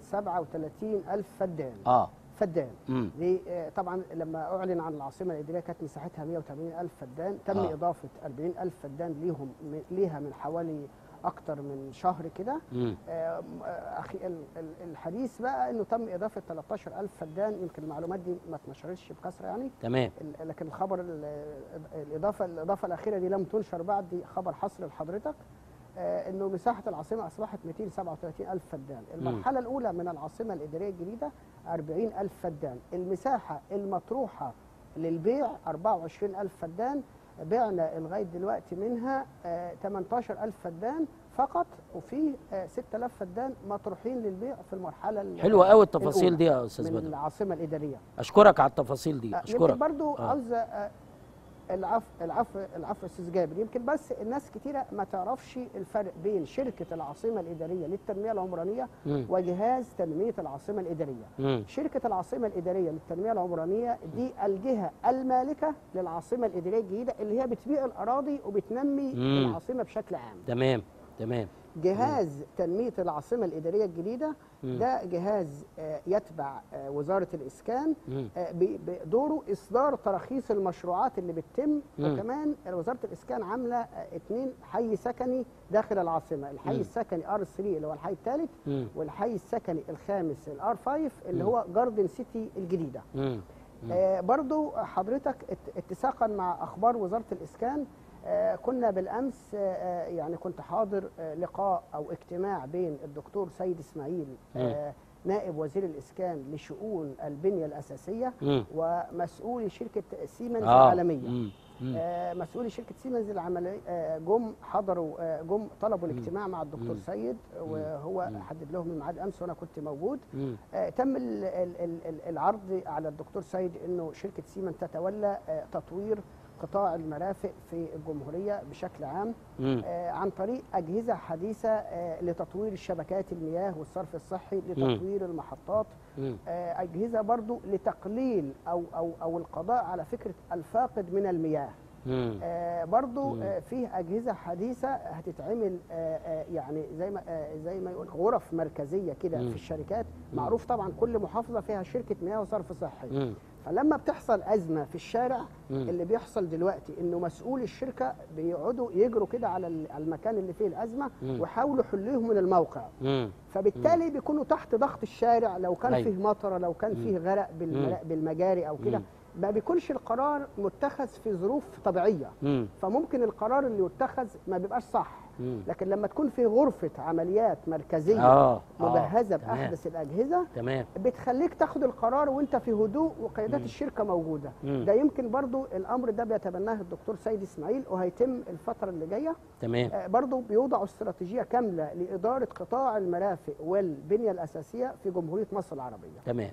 237 الف فدان اه فدان امم دي آه، طبعا لما اعلن عن العاصمه الاداريه كانت مساحتها 180 الف فدان تم آه. آه. اضافه 40 الف فدان ليهم م- ليها من حوالي اكتر من شهر كده امم آه، م- آه، أخي ال- ال- الحديث بقى انه تم اضافه 13 الف فدان يمكن المعلومات دي ما اتنشرتش بكثره يعني تمام ال- لكن الخبر ال- الاضافه الاضافه الاخيره دي لم تنشر بعد دي خبر حصر لحضرتك آه، انه مساحه العاصمه اصبحت 237 الف فدان المرحله الاولى من العاصمه الاداريه الجديده 40 الف فدان المساحه المطروحه للبيع 24 الف فدان بعنا لغايه دلوقتي منها آه، 18 الف فدان فقط وفي آه، 6000 فدان مطروحين للبيع في المرحله ال- حلوة قوي التفاصيل الأولى دي يا أستاذ من بدر العاصمه الاداريه أشكرك على التفاصيل دي آه، أشكرك يمكن برضو آه. عاوز آه، العفو العفو العفو استاذ جابر يمكن بس الناس كتيره ما تعرفش الفرق بين شركه العاصمه الاداريه للتنميه العمرانيه مم. وجهاز تنميه العاصمه الاداريه مم. شركه العاصمه الاداريه للتنميه العمرانيه دي الجهه المالكه للعاصمه الاداريه الجديده اللي هي بتبيع الاراضي وبتنمي مم. العاصمه بشكل عام تمام تمام جهاز تنمية العاصمة الإدارية الجديدة مم. ده جهاز آه، يتبع آه، وزارة الإسكان مم. آه، ب- بدوره إصدار تراخيص المشروعات اللي بتتم مم. وكمان وزارة الإسكان عاملة آه، اتنين حي سكني داخل العاصمة الحي مم. السكني ار 3 اللي هو الحي الثالث مم. والحي السكني الخامس الار 5 اللي مم. هو جاردن سيتي الجديدة مم. مم. آه، برضو حضرتك ات- اتساقا مع اخبار وزاره الاسكان آه، كنا بالامس آه، آه، يعني كنت حاضر آه، لقاء او اجتماع بين الدكتور سيد اسماعيل آه، نائب وزير الاسكان لشؤون البنيه الاساسيه مم. ومسؤولي شركه سيمنز آه. العالميه مم. مم. آه، مسؤولي شركه سيمنز العمليه آه، جم حضروا آه، جم طلبوا مم. الاجتماع مع الدكتور مم. سيد وهو مم. حدد لهم الميعاد امس وانا كنت موجود مم. آه، تم ال- ال- ال- ال- العرض على الدكتور سيد انه شركه سيمن تتولى آه، تطوير قطاع المرافق في الجمهوريه بشكل عام مم. آه، عن طريق اجهزه حديثه آه، لتطوير شبكات المياه والصرف الصحي لتطوير المحطات مم. آه، اجهزه برضو لتقليل او او او القضاء على فكره الفاقد من المياه مم. آه، برضو مم. آه، فيه اجهزه حديثه هتتعمل آه، آه، يعني زي ما آه، زي ما يقول غرف مركزيه كده مم. في الشركات مم. معروف طبعا كل محافظه فيها شركه مياه وصرف صحي مم. فلما بتحصل ازمه في الشارع مم. اللي بيحصل دلوقتي انه مسؤول الشركه بيقعدوا يجروا كده على ال- على المكان اللي فيه الازمه مم. ويحاولوا يحلوهم من الموقع مم. فبالتالي بيكونوا تحت ضغط الشارع لو كان أيوة. فيه مطره لو كان فيه غرق بالملا- بالمجاري او كده مم. ما بيكونش القرار متخذ في ظروف طبيعيه مم. فممكن القرار اللي يتخذ ما بيبقاش صح مم. لكن لما تكون في غرفه عمليات مركزيه آه. آه. مجهزه تمام. باحدث الاجهزه تمام بتخليك تاخد القرار وانت في هدوء وقيادات الشركه موجوده مم. ده يمكن برضو الامر ده بيتبناه الدكتور سيد اسماعيل وهيتم الفتره اللي جايه تمام آه، برضو بيوضعوا استراتيجيه كامله لاداره قطاع المرافق والبنيه الاساسيه في جمهوريه مصر العربيه تمام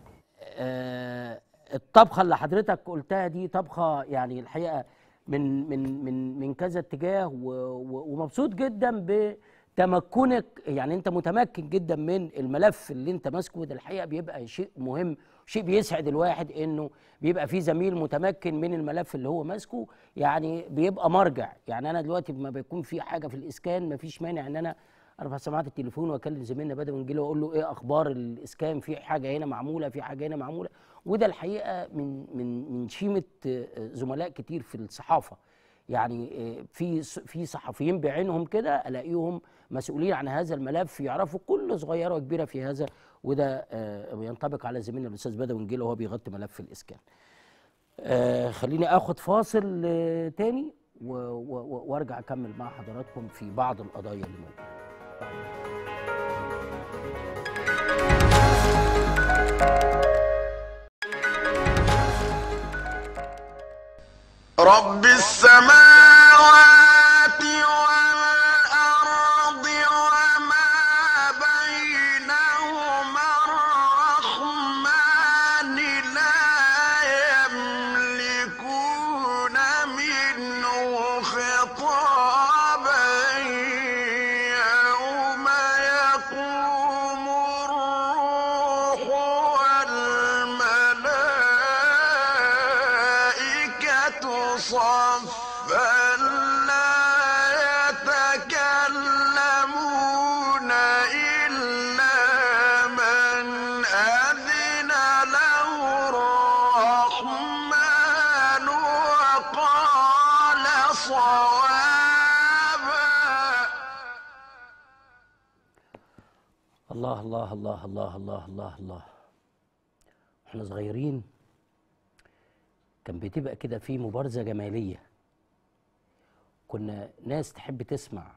آه الطبخه اللي حضرتك قلتها دي طبخه يعني الحقيقه من من من من كذا اتجاه و- و- ومبسوط جدا بتمكنك يعني انت متمكن جدا من الملف اللي انت ماسكه ده الحقيقه بيبقى شيء مهم شيء بيسعد الواحد انه بيبقى في زميل متمكن من الملف اللي هو ماسكه يعني بيبقى مرجع يعني انا دلوقتي لما بيكون في حاجه في الاسكان مفيش مانع ان انا ارفع سماعه التليفون واكلم زميلنا بدوي ونجيله واقول له ايه اخبار الاسكان في حاجه هنا معموله في حاجه هنا معموله وده الحقيقه من من من شيمه آه، زملاء كتير في الصحافه يعني آه، في ص- في صحفيين بعينهم كده الاقيهم مسؤولين عن هذا الملف يعرفوا كل صغيره وكبيره في هذا وده آه، ينطبق على زميلنا الاستاذ بدوي نجيله وهو بيغطي ملف الاسكان. آه، خليني اخد فاصل آه، تاني و- و- و- وارجع اكمل مع حضراتكم في بعض القضايا اللي موجوده. رب السماوات والأرض وما بينهما الرحمن لا يملكون منه خطابا يوم يقوم الروح والملائكة صفا لا يتكلمون إلا من أذن له الرحمن وقال صوابا الله الله الله الله الله الله الله احنا صغيرين كان بتبقى كده في مبارزة جمالية كنا ناس تحب تسمع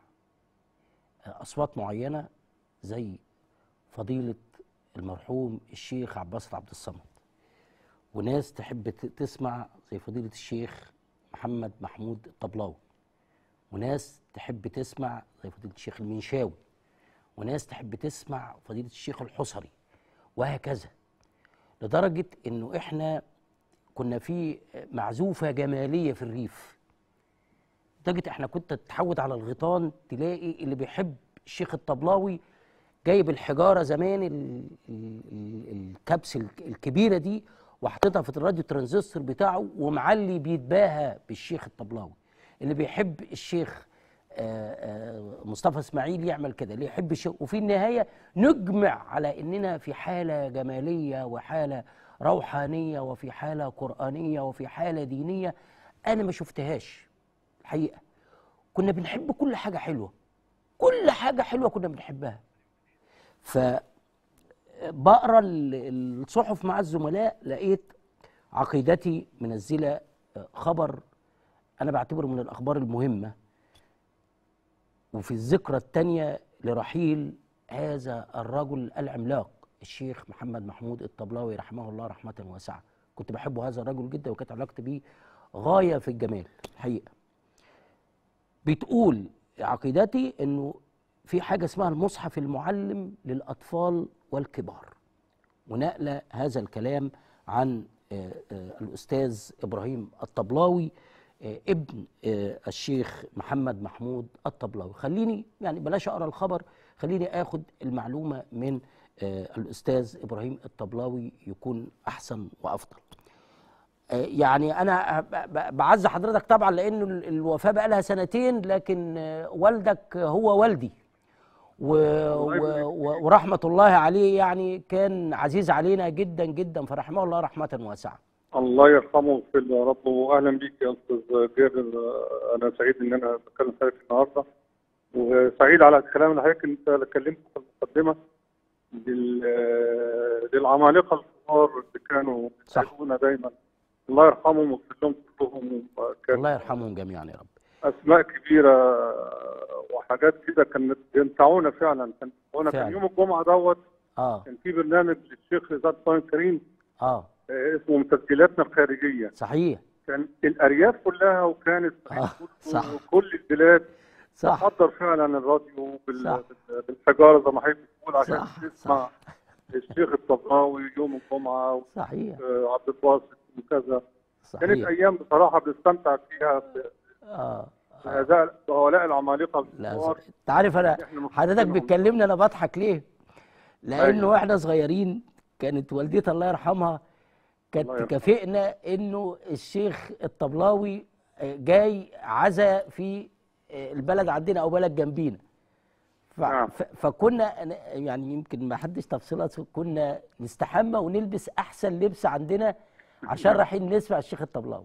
أصوات معينة زي فضيلة المرحوم الشيخ عباس عبد الصمد وناس تحب ت- تسمع زي فضيلة الشيخ محمد محمود الطبلاوي وناس تحب تسمع زي فضيلة الشيخ المنشاوي وناس تحب تسمع فضيلة الشيخ الحصري وهكذا لدرجة انه احنا كنا في معزوفة جمالية في الريف لدرجة احنا كنت تتحود على الغيطان تلاقي اللي بيحب الشيخ الطبلاوي جايب الحجارة زمان ال- ال- ال- الكبس الك- الكبيرة دي وحاططها في الراديو ترانزستور بتاعه ومعلي بيتباهى بالشيخ الطبلاوي اللي بيحب الشيخ آه، آه، مصطفى اسماعيل يعمل كده اللي يحب الشيخ وفي النهاية نجمع على اننا في حالة جمالية وحالة روحانية وفي حالة قرآنية وفي حالة دينية انا ما شفتهاش الحقيقة كنا بنحب كل حاجة حلوة كل حاجة حلوة كنا بنحبها ف بقرا ال- الصحف مع الزملاء لقيت عقيدتي منزله خبر انا بعتبره من الاخبار المهمه وفي الذكرى الثانيه لرحيل هذا الرجل العملاق الشيخ محمد محمود الطبلاوي رحمه الله رحمه واسعه كنت بحب هذا الرجل جدا وكانت علاقتي بيه غايه في الجمال الحقيقه بتقول عقيدتي انه في حاجه اسمها المصحف المعلم للاطفال والكبار ونقل هذا الكلام عن آه، آه، الاستاذ ابراهيم الطبلاوي آه، ابن آه، الشيخ محمد محمود الطبلاوي خليني يعني بلاش اقرا الخبر خليني اخد المعلومه من آه، الاستاذ ابراهيم الطبلاوي يكون احسن وافضل آه، يعني انا ب- ب- بعز حضرتك طبعا لانه ال- الوفاه بقى لها سنتين لكن آه، والدك هو والدي و و و ورحمه الله عليه يعني كان عزيز علينا جدا جدا فرحمه الله رحمه واسعه الله يرحمه ويغفر له يا رب واهلا بيك يا استاذ جابر انا سعيد ان انا بتكلم حضرتك النهارده وسعيد على الكلام اللي حضرتك انت اتكلمت في المقدمه لل- للعمالقه الكبار اللي كانوا صح. بيساعدونا دايما الله يرحمهم ويغفر لهم كلهم كان الله يرحمهم جميعا يا رب اسماء كبيره وحاجات كده كانت بينفعونا فعلا كان هنا فعلا. كان يوم الجمعه دوت اه كان في برنامج للشيخ رضا الطاهر الكريم اه آه، اسمه تسجيلاتنا الخارجيه صحيح كان الارياف كلها وكانت آه، صح. كل البلاد صح تحضر فعلا الراديو بال- صح. بال- بالحجاره زي ما حضرتك بتقول عشان صح، تسمع الشيخ الطباوي يوم الجمعه صحيح وعبد الباسط وكذا كانت صحيح ايام بصراحه بنستمتع فيها ب- اه بهؤلاء بهؤلاء العمالقه لا الكبار صح. انت عارف انا إحنا حضرتك مفتقدينهم. بتكلمني انا بضحك ليه؟ لانه أيوة. واحنا صغيرين كانت والدتي الله يرحمها كانت الله يرحمها. تكافئنا انه الشيخ الطبلاوي آه، جاي عزا في آه، البلد عندنا او بلد جنبينا ف... نعم. ف... فكنا أنا- يعني يمكن ما حدش تفصيلها كنا نستحمى ونلبس احسن لبس عندنا عشان رايحين نسمع الشيخ الطبلاوي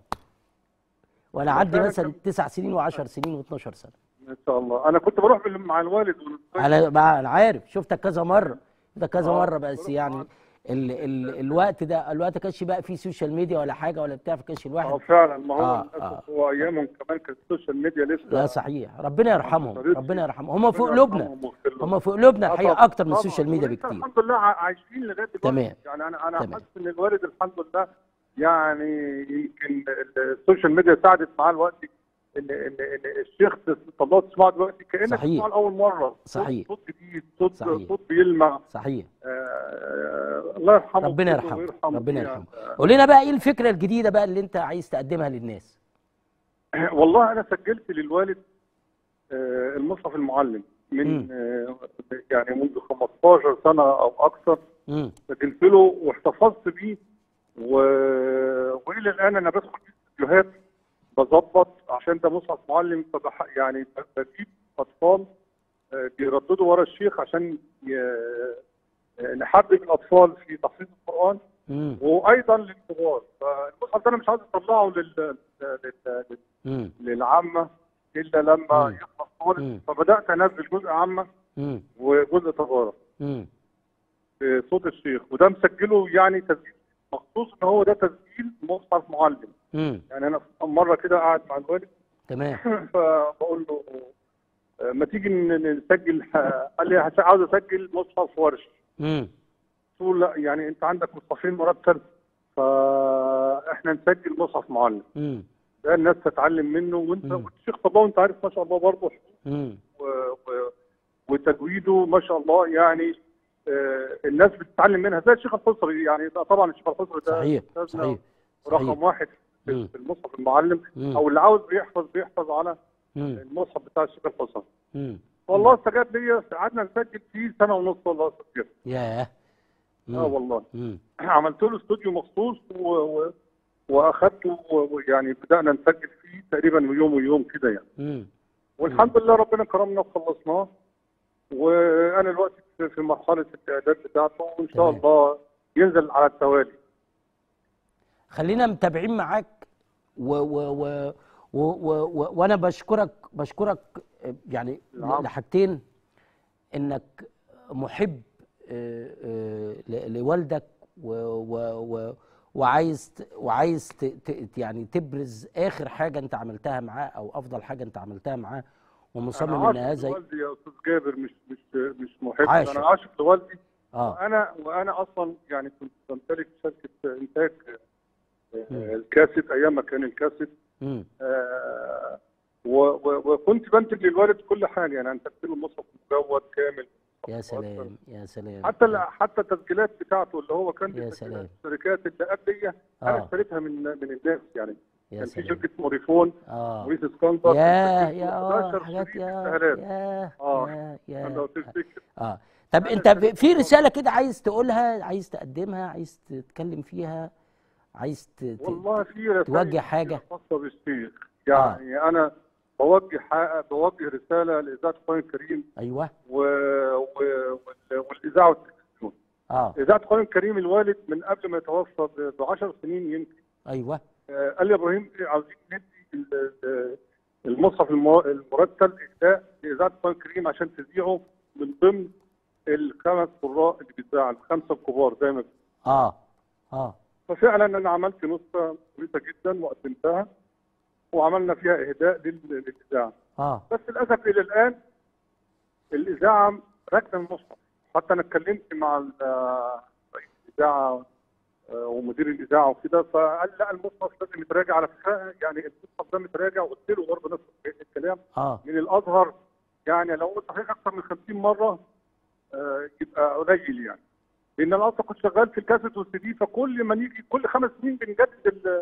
وانا عندي فعلا مثلا كان- تسع سنين و10 سنين و12 سنه ان شاء الله انا كنت بروح بال- مع الوالد والأستاذ. انا ما انا عارف شفتك كذا مره شفتك كذا آه، مره بس بروح يعني معاك. ال ال الوقت ده الوقت ما كانش بقى فيه سوشيال ميديا ولا حاجه ولا بتاع فكانش اه الواحد فعلا ما هو آه، للاسف آه. هو ايامهم كمان كانت السوشيال ميديا لسه لا صحيح ربنا يرحمهم صديقي. ربنا يرحمهم هم في ربنا قلوبنا يرحمهم ويغفر لهم. هم في قلوبنا آه الحقيقه طبعاً، اكتر من طبعاً. السوشيال ميديا ولسه بكتير الحمد لله ع- عايشين لغايه دلوقتي تمام. يعني انا انا تمام. حاسس ان الوالد الحمد لله يعني يمكن ال- السوشيال ميديا ساعدت معاه الوقت ان ان ان الشيخ طلعت تسمعه دلوقتي كانك صحيح. تسمعه لاول مره صوت- صحيح. صوت جديد صوت صحيح. صوت بيلمع صحيح آه الله يرحمه ربنا كله يرحمه ويرحم ربنا جميعاً. يرحمه قول لنا بقى ايه الفكره الجديده بقى اللي انت عايز تقدمها للناس والله انا سجلت للوالد آه، المصحف المعلم مم. من آه، يعني منذ 15 سنه او اكثر امم سجلت له واحتفظت بيه و... والى الان انا بدخل في استديوهات بظبط عشان ده مصحف معلم فبح... يعني بجيب اطفال آه، بيرددوا ورا الشيخ عشان ي... آه، نحبب الاطفال في تحفيظ القران امم وايضا للكبار فالمصحف ده انا مش عايز اطلعه لل... لل... لل... امم للعامه الا لما مم. يخلص خالص مم. فبدات انزل جزء عامه امم وجزء تبارك امم بصوت الشيخ وده مسجله يعني تسجيل مخصوص ان هو ده تسجيل مصحف معلم امم يعني انا مره كده قاعد مع الوالد تمام فبقول له آه، ما تيجي ن- نسجل ح- قال لي هس- عاوز اسجل مصحف ورش امم قلت له لا يعني انت عندك مصحفين مرتب فاحنا نسجل مصحف معلم امم ده الناس تتعلم منه وانت مم. والشيخ طبعا انت عارف ما شاء الله برضه امم و... و... وتجويده ما شاء الله يعني آه الناس بتتعلم منها زي الشيخ الحصري يعني ده طبعا الشيخ الحصري ده صحيح أستاذنا صحيح رقم صحيح واحد مم. في في المصحف المعلم مم. او اللي عاوز بيحفظ بيحفظ على امم المصحف بتاع الشيخ الحصري امم والله استجاب ليا قعدنا نسجل فيه سنه ونص والله استجاب ياه اه والله امم عملت له استوديو مخصوص و... و... واخدته و- ويعني بدانا نسجل فيه تقريبا يوم ويوم كده يعني امم والحمد لله ربنا كرمنا وخلصناه وانا دلوقتي في في مرحله الاعداد بتاعته وان شاء تمام. الله ينزل على التوالي خلينا متابعين معاك و و و و و و وانا بشكرك بشكرك يعني العفو. لحاجتين انك محب آه، آه، ل- لوالدك و و و وعايز ت- وعايز ت- ت- يعني تبرز اخر حاجه انت عملتها معاه او افضل حاجه انت عملتها معاه ومصمم انا ان عاشق هذا لوالدي يا استاذ جابر مش مش مش محب عاشق. انا عاشق لوالدي اه وانا وانا اصلا يعني كنت بمتلك شركه انتاج آه، مم. الكاسيت ايام ما كان الكاسيت امم آه، و- و- وكنت بنتج للوالد كل حاجه يعني انتجت له مصحف مجود كامل يا سلام يا سلام حتى ال- حتى التسجيلات بتاعته اللي هو كان يا بيسجلها سلام. في الشركات اللي قبليه انا اه اشتريتها من من الناس يعني يا كان في سلام شركه موريفون اه موريس اسكندر يا كان يا سجلت اه 11 حاجات شريط يا اشتهارات. يا آه. يا يا لو تفتكر اه طب أنا انت اشتريت في منه. رساله كده عايز تقولها عايز تقدمها عايز تتكلم فيها عايز ت... ت... والله في رسائل توجه حاجة؟ خاصه بالشيخ يعني انا بوجه ح- بوجه رساله لاذاعه القران الكريم ايوه و... و... وال- والاذاعه والتلفزيون اه اذاعه القران الكريم الوالد من قبل ما يتوفى ب 10 سنين يمكن ايوه آه، قال لي يا ابراهيم إيه عاوزين ندي ال- ال- المصحف المو- المرتل اهداء لاذاعه القران الكريم عشان تذيعه من ضمن الخمس قراء اللي بيذاعوا الخمسه الكبار زي ما بيقولوا. اه اه ففعلا انا عملت نسخه كويسه جدا وقدمتها وعملنا فيها اهداء لل- للاذاعه اه بس للاسف الى الان الاذاعه راكنه المصحف حتى انا اتكلمت مع ال- رئيس الاذاعه آه، ومدير الاذاعه وكده فقال لا المصحف لازم يتراجع على فكره يعني المصحف ده متراجع وقلت له برضه نفس الكلام اه من الازهر يعني لو قلت صحيح اكثر من 50 مره آه، يبقى قليل يعني لان انا اصلا كنت شغال في الكاسيت والسي دي فكل ما نيجي كل خمس سنين بنجدد ال-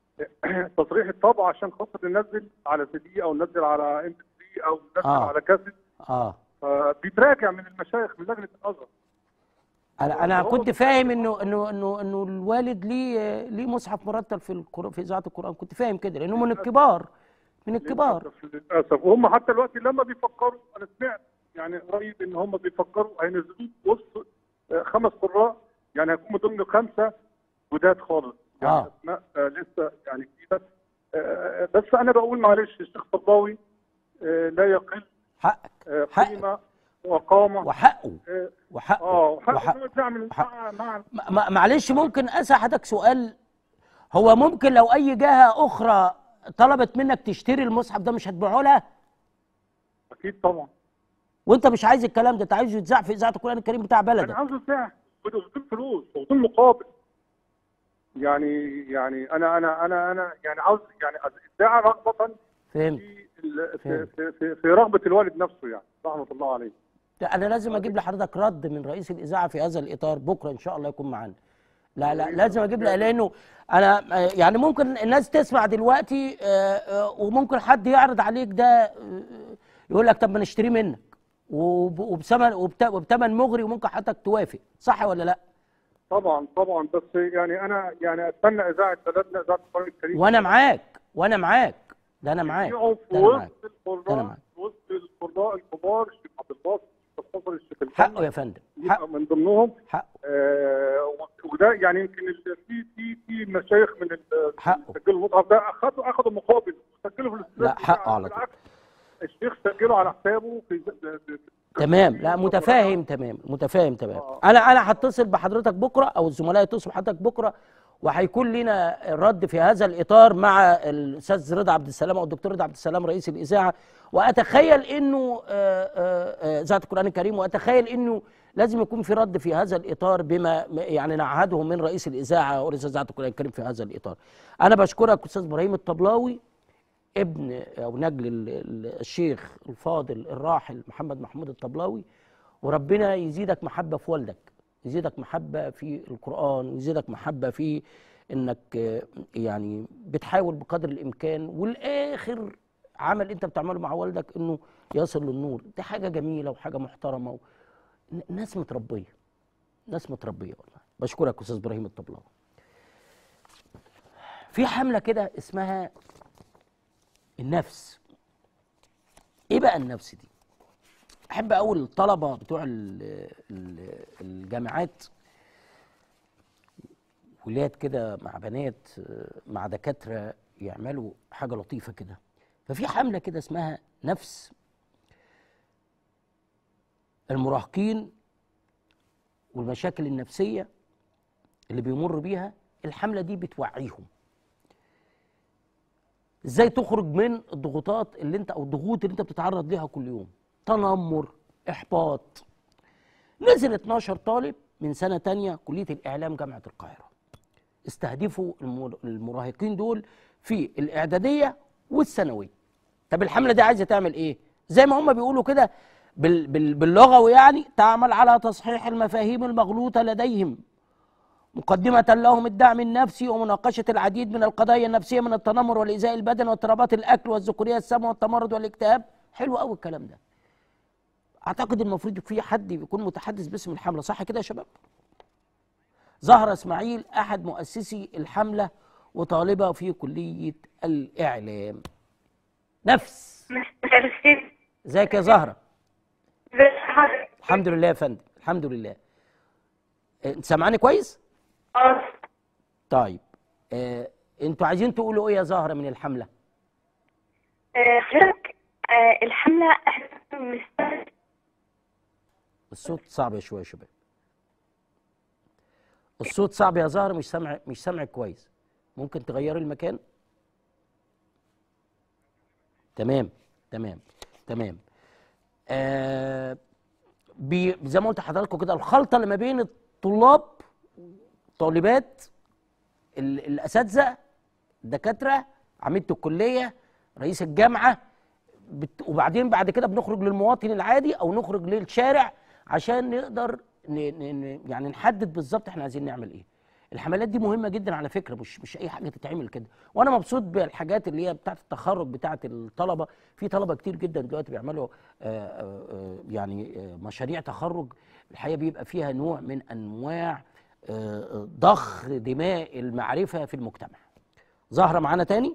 تصريح الطبع عشان خاطر ننزل على سي دي او ننزل على ام بي 3 او ننزل آه. على كاسيت اه فبيتراجع من المشايخ من لجنه الازهر انا انا هو كنت بس- فاهم انه انه انه انه الوالد ليه ليه مصحف مرتب في القرآن في اذاعه القران كنت فاهم كده لانه من الكبار من الكبار للاسف للاسف وهم حتى دلوقتي لما بيفكروا انا سمعت يعني قريب ان هم بيفكروا هينزلوه وسط آه، خمس قراء يعني هيكون من ضمن خمسه جداد خالص يعني آه. اسماء آه، لسه يعني جديده آه، بس انا بقول معلش الشيخ طباوي آه، لا يقل حقك آه، حق. قيمه وقامه وحقه اه وحقه آه، وحق وحق إنه يعمل حق. مع مع ما- ما- معلش ممكن اسال حضرتك سؤال هو ممكن لو اي جهه اخرى طلبت منك تشتري المصحف ده مش هتبيعه لها اكيد طبعا وانت مش عايز الكلام ده انت عايزه يتذاع في اذاعه القران الكريم بتاع انا بلدك عاوز بتاع بدون فلوس وبدون مقابل يعني يعني انا انا انا انا يعني عاوز يعني ادعي رغبه فهمت في ال- في, فهمت. في, في, في رغبه الوالد نفسه يعني رحمه الله عليه لا انا لازم اجيب لحضرتك رد من رئيس الاذاعه في هذا الاطار بكره ان شاء الله يكون معانا لا لا لازم اجيب لها لانه انا آه، يعني ممكن الناس تسمع دلوقتي آه، آه، وممكن حد يعرض عليك ده آه، يقول لك طب ما نشتريه منك وب- وبثمن وبت- وبثمن مغري وممكن حضرتك توافق صح ولا لا طبعا طبعا بس يعني انا يعني اتمنى اذاعه بلدنا اذاعه القران الكريم وانا معاك وانا معاك ده انا معاك يبيعوا في ده أنا معاك. وسط أنا القراء معاك. في وسط القراء الكبار الشيخ عبد الباسط الشيخ مصطفى الشيخ حقه الفني يا فندم يبقى حقه من ضمنهم حقه آه وده يعني يمكن ال- في في في مشايخ من ال- حقه. سجلوا المصحف ده اخذوا اخذوا مقابل سجلوا في الاستوديو لا، حقه على طول. بالعكس الشيخ سجله على حسابه في في- تمام لا متفاهم تمام متفاهم تمام آه. انا انا هتصل بحضرتك بكره او الزملاء يتصلوا بحضرتك بكره وهيكون لنا رد في هذا الاطار مع الاستاذ رضا عبد السلام او الدكتور رضا عبد السلام رئيس الاذاعه واتخيل انه آه، آه، آه، اذاعه القران الكريم واتخيل انه لازم يكون في رد في هذا الاطار بما يعني نعهده من رئيس الاذاعه ورئيس اذاعه القران الكريم في هذا الاطار. انا بشكرك استاذ ابراهيم الطبلاوي ابن او نجل ال- ال- الشيخ الفاضل الراحل محمد محمود الطبلاوي وربنا يزيدك محبه في والدك يزيدك محبه في القران ويزيدك محبه في انك آه، يعني بتحاول بقدر الامكان والاخر عمل انت بتعمله مع والدك انه يصل للنور دي حاجه جميله وحاجه محترمه و... ن- ناس متربيه ناس متربيه والله بشكرك استاذ ابراهيم الطبلاوي في حمله كده اسمها النفس ايه بقى النفس دي احب اقول الطلبه بتوع ال- ال- الجامعات ولاد كده مع بنات آه، مع دكاتره يعملوا حاجه لطيفه كده ففي حمله كده اسمها نفس المراهقين والمشاكل النفسيه اللي بيمر بيها الحمله دي بتوعيهم ازاي تخرج من الضغوطات اللي انت او الضغوط اللي انت بتتعرض ليها كل يوم تنمر احباط نزل 12 طالب من سنه تانية كليه الاعلام جامعه القاهره استهدفوا المر- المراهقين دول في الاعداديه والثانويه طب الحمله دي عايزه تعمل ايه زي ما هم بيقولوا كده بال بال باللغوي يعني تعمل على تصحيح المفاهيم المغلوطه لديهم مقدمة لهم الدعم النفسي ومناقشة العديد من القضايا النفسية من التنمر والإيذاء البدني واضطرابات الأكل والذكورية السامة والتمرد والاكتئاب حلو قوي الكلام ده أعتقد المفروض في حد يكون متحدث باسم الحملة صح كده يا شباب زهرة إسماعيل أحد مؤسسي الحملة وطالبة في كلية الإعلام نفس مساء الخير ازيك يا زهرة ازي حضرتك الحمد لله يا فندم الحمد لله إيه، انت سامعاني كويس اه طيب آه، انتوا عايزين تقولوا ايه يا زهرة من الحملة آه، حضرتك آه، الحملة احنا مستهدف الصوت صعب يا شويه يا شباب الصوت صعب يا زهر مش سامع مش سامع كويس ممكن تغيري المكان تمام تمام تمام آه بي زي ما قلت لحضراتكم كده الخلطه اللي ما بين الطلاب طالبات ال- الاساتذه الدكاتره عميده الكليه رئيس الجامعه بت... وبعدين بعد كده بنخرج للمواطن العادي او نخرج للشارع عشان نقدر ن... ن... ن... يعني نحدد بالظبط احنا عايزين نعمل ايه الحملات دي مهمه جدا على فكره مش مش اي حاجه تتعمل كده وانا مبسوط بالحاجات اللي هي بتاعه التخرج بتاعه الطلبه في طلبه كتير جدا دلوقتي بيعملوا آه، آه، آه، يعني آه، مشاريع تخرج الحقيقه بيبقى فيها نوع من انواع آه، آه، ضخ دماء المعرفه في المجتمع زهره معانا تاني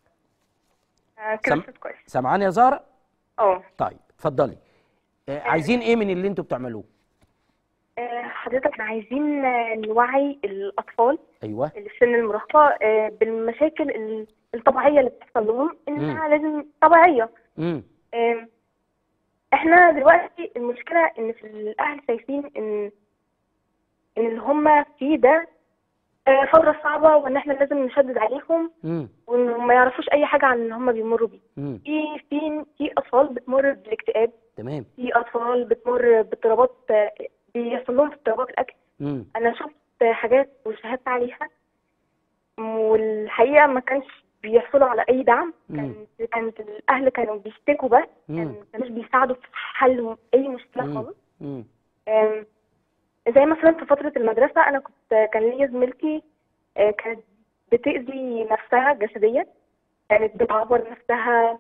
آه، كده سم- صوت كويس سامعاني يا زهره اه طيب اتفضلي آه، عايزين ايه من اللي انتوا بتعملوه آه، حضرتك احنا عايزين آه، نوعي الأطفال ايوه اللي في سن المراهقة آه، بالمشاكل ال- الطبيعية اللي بتحصل لهم إنها لازم طبيعية امم آم، احنا دلوقتي المشكلة ان في الاهل شايفين ان ان اللي هم فيه ده آه، فترة صعبة وان احنا لازم نشدد عليهم امم وان ما يعرفوش اي حاجة عن اللي هم بيمروا بيه امم في في في اطفال بتمر بالاكتئاب تمام في اطفال بتمر باضطرابات آه، بيحصل لهم اضطرابات الاكل امم انا شفت حاجات وشاهدت عليها والحقيقة ما كانش بيحصلوا على اي دعم مم. كان كانت الاهل كانوا بيشتكوا بس مم. كان- ما كانوش بيساعدوا في حل اي مشكله مم. خالص امم آم، زي مثلا في فتره المدرسه انا كنت كان ليا زميلتي آه، كانت بتأذي نفسها جسديا كانت بتعور نفسها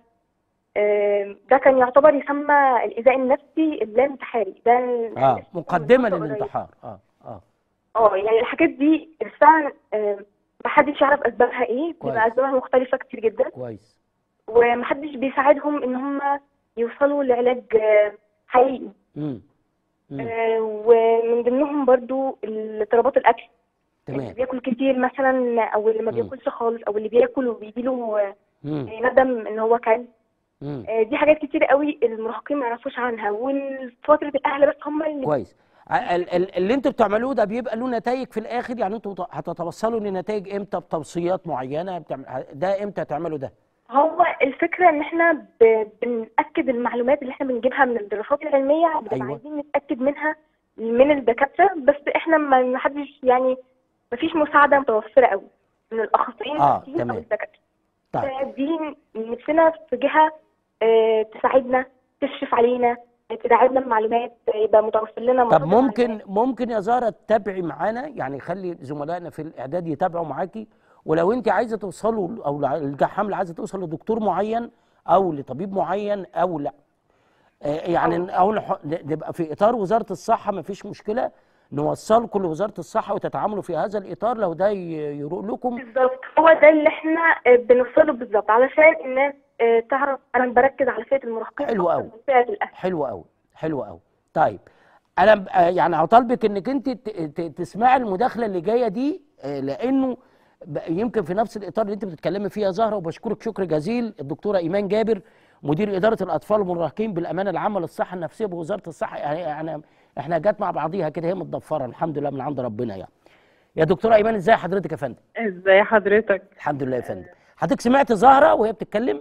آم، ده كان يعتبر يسمى الإيذاء النفسي اللانتحاري ده اه مقدمه قريب. للانتحار اه اه اه يعني الحاجات دي فعلا آم، محدش يعرف اسبابها ايه كويس. بيبقى اسبابها مختلفه كتير جدا كويس ومحدش بيساعدهم ان هم يوصلوا لعلاج آه، حقيقي امم امم آه، ومن ضمنهم برضو اضطرابات الاكل اللي تمام بياكل كتير مثلا او اللي ما مم. بياكلش خالص او اللي بياكل وبيجيله آه، امم ندم ان هو كل امم آه، دي حاجات كتير قوي المراهقين ما يعرفوش عنها وفتره الاهل بس هم اللي كويس ع- ال- ال- اللي انتوا بتعملوه ده بيبقى له نتائج في الاخر يعني انتوا ت- هتتوصلوا لنتائج امتى بتوصيات معينه بتعمل ه- ده امتى هتعملوا ده هو الفكرة ان احنا ب... بنأكد المعلومات اللي احنا بنجيبها من الدراسات العلمية بنبقى أيوة. عايزين نتأكد منها من الدكاترة بس احنا ما ما حدش يعني ما فيش مساعدة متوفرة قوي من الأخصائيين آه، النفسيين تمام. أو الدكاترة طيب دي نفسنا في جهة آه، تساعدنا تكشف علينا تدعمنا بمعلومات يبقى متوفر لنا طب مصادر ممكن معلومات. ممكن يا زهره تتابعي معانا يعني خلي زملائنا في الاعداد يتابعوا معاكي ولو انت عايزه توصلوا او لع- الحمله عايزه توصل لدكتور معين او لطبيب معين او لا آه، يعني او نح- نبقى في اطار وزاره الصحه ما فيش مشكله نوصلكم لوزاره الصحه وتتعاملوا في هذا الاطار لو ده ي- يروق لكم بالظبط هو ده اللي احنا آه، بنوصله بالظبط علشان الناس آه، تعرف انا بركز على فئة المراهقين حلو أكتر أوي. من فئة الأهل حلو قوي حلو قوي طيب انا ب- آه يعني هطالبك انك انت ت- ت- تسمعي المداخله اللي جايه دي آه، لانه ب- يمكن في نفس الاطار اللي انت بتتكلمي فيه يا زهره وبشكرك شكر جزيل الدكتوره ايمان جابر مدير اداره الاطفال والمراهقين بالامانه العامه للصحه النفسيه بوزاره الصحه يعني يعني احنا جت مع بعضيها كده هي متضفره الحمد لله من عند ربنا يعني يا دكتوره ايمان ازاي حضرتك يا فندم ازاي حضرتك الحمد لله يا فندم حضرتك سمعت زهره وهي بتتكلم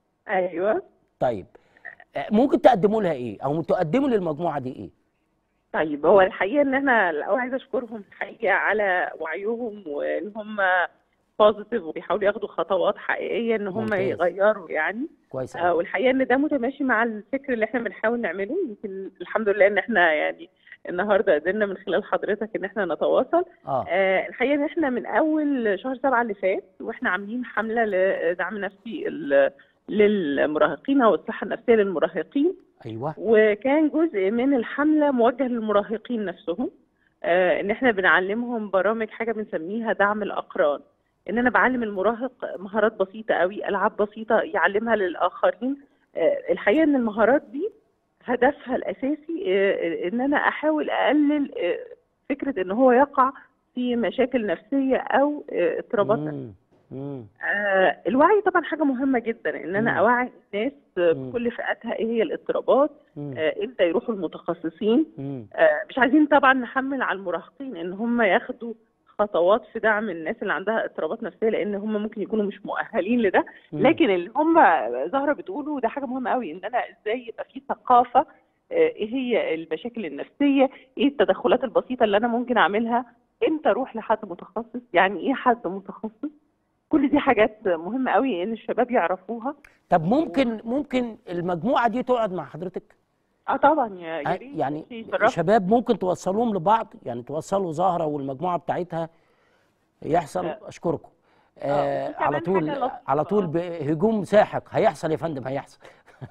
ايوه طيب آه، ممكن تقدموا لها ايه او تقدموا للمجموعه دي ايه طيب هو الحقيقه ان انا الاول عايزه اشكرهم الحقيقه على وعيهم وان هم بوزيتيف وبيحاولوا ياخدوا خطوات حقيقيه ان هم ممتاز. يغيروا يعني كويس آه، أوي. والحقيقه ان ده متماشي مع الفكر اللي احنا بنحاول نعمله يمكن الحمد لله ان احنا يعني النهارده قدرنا من خلال حضرتك ان احنا نتواصل اه آه، الحقيقه ان احنا من اول شهر سبعة اللي فات واحنا عاملين حمله لدعم نفسي ال- للمراهقين او الصحه النفسيه للمراهقين ايوه وكان جزء من الحمله موجه للمراهقين نفسهم آه، ان احنا بنعلمهم برامج حاجه بنسميها دعم الاقران ان انا بعلم المراهق مهارات بسيطه قوي العاب بسيطه يعلمها للاخرين آه، الحقيقه ان المهارات دي هدفها الاساسي آه، ان انا احاول اقلل آه، فكره ان هو يقع في مشاكل نفسيه او آه، اضطرابات نفسية. مم. مم. آه، الوعي طبعا حاجه مهمه جدا ان انا مم. اوعي الناس آه، مم. بكل فئاتها ايه هي الاضطرابات مم. آه، امتى يروحوا المتخصصين مم. آه، مش عايزين طبعا نحمل على المراهقين ان هم ياخدوا خطوات في دعم الناس اللي عندها اضطرابات نفسيه لان هم ممكن يكونوا مش مؤهلين لده مم. لكن اللي هم زهره بتقوله ده حاجه مهمه قوي ان انا ازاي يبقى في ثقافه آه، ايه هي المشاكل النفسيه ايه التدخلات البسيطه اللي انا ممكن اعملها امتى اروح لحد متخصص يعني ايه حد متخصص كل دي حاجات مهمه قوي ان الشباب يعرفوها طب ممكن ممكن المجموعه دي تقعد مع حضرتك اه طبعا يا يا آه، ريت يعني يشرفني. شباب ممكن توصلوهم لبعض يعني توصلوا زهره والمجموعه بتاعتها يحصل اشكركم آه وكمان على طول حاجة لطيفة. على طول بهجوم ساحق هيحصل يا فندم هيحصل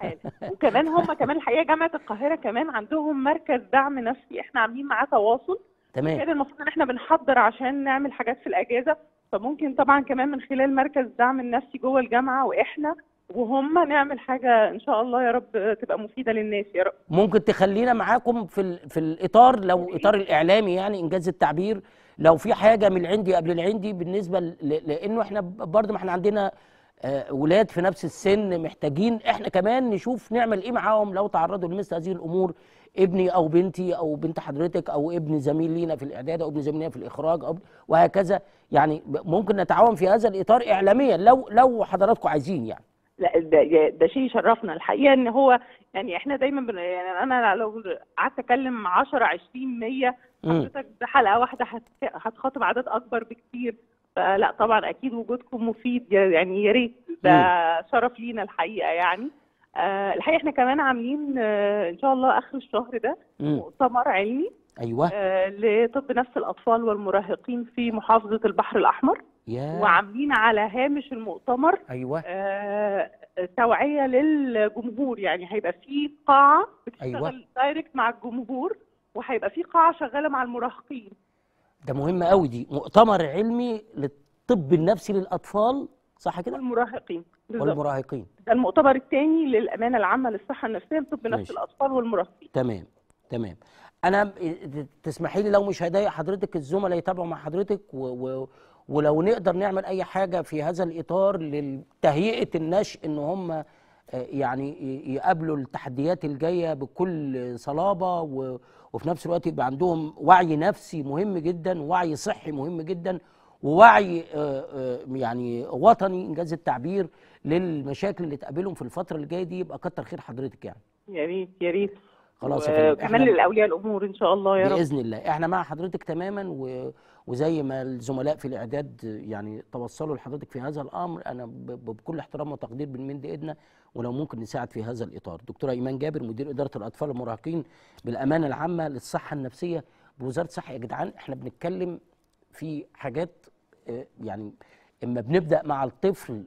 وكمان هم كمان الحقيقه جامعه القاهره كمان عندهم مركز دعم نفسي احنا عاملين معاه تواصل تمام كان المفروض ان احنا بنحضر عشان نعمل حاجات في الاجازه فممكن طبعا كمان من خلال مركز دعم النفسي جوه الجامعه واحنا وهم نعمل حاجه ان شاء الله يا رب تبقى مفيده للناس يا رب ممكن تخلينا معاكم في ال... في الاطار لو اطار الاعلامي يعني انجاز التعبير لو في حاجه من العندي قبل العندي بالنسبه ل... لانه احنا برضه ما احنا عندنا آه، ولاد في نفس السن محتاجين احنا كمان نشوف نعمل ايه معاهم لو تعرضوا لمثل هذه الامور ابني او بنتي او بنت حضرتك او ابن زميل لينا في الاعداد او ابن زميل لينا في الاخراج أو وهكذا يعني ممكن نتعاون في هذا الاطار اعلاميا لو لو حضراتكم عايزين يعني لا ده, ده شيء يشرفنا الحقيقه ان هو يعني احنا دايما بن يعني انا لو قعدت اكلم 10 20 100 مم. حضرتك بحلقه واحده هت- هتخاطب عدد اكبر بكتير فلا طبعا اكيد وجودكم مفيد يا- يعني يا ريت ده شرف لينا الحقيقه يعني آه الحقيقه احنا كمان عاملين آه ان شاء الله اخر الشهر ده مم. مؤتمر علمي ايوه آه لطب نفس الاطفال والمراهقين في محافظه البحر الاحمر يا وعاملين على هامش المؤتمر ايوه آه، توعية للجمهور يعني هيبقى في قاعة بتشتغل أيوة. دايركت مع الجمهور وهيبقى في قاعة شغالة مع المراهقين ده مهم قوي دي مؤتمر علمي للطب النفسي للاطفال صح كده والمراهقين بالظبط والمراهقين ده المؤتمر الثاني للأمانة العامة للصحة النفسية لطب نفس ماشي. الأطفال والمراهقين تمام تمام انا م- تسمحي لي لو مش هضايق حضرتك الزملاء يتابعوا مع حضرتك و و ولو نقدر نعمل اي حاجه في هذا الاطار لتهيئه النشء ان هم آه، يعني ي- يقابلوا التحديات الجايه بكل صلابه و وفي نفس الوقت يبقى عندهم وعي نفسي مهم جدا ووعي صحي مهم جدا ووعي آه، آه، يعني وطني انجاز التعبير للمشاكل اللي تقابلهم في الفتره اللي جايه دي يبقى كتر خير حضرتك يعني يا ريت يا ريت خلاص يا فندم وكمان للأولياء الأمور إن شاء الله يا رب باذن الله احنا مع حضرتك تماما و... وزي ما الزملاء في الاعداد يعني توصلوا لحضرتك في هذا الامر انا ب... ب- بكل احترام وتقدير بنمد ايدنا ولو ممكن نساعد في هذا الاطار دكتوره ايمان جابر مدير اداره الاطفال المراهقين بالامانه العامه للصحه النفسيه بوزاره الصحه يا جدعان احنا بنتكلم في حاجات آه، يعني اما بنبدا مع الطفل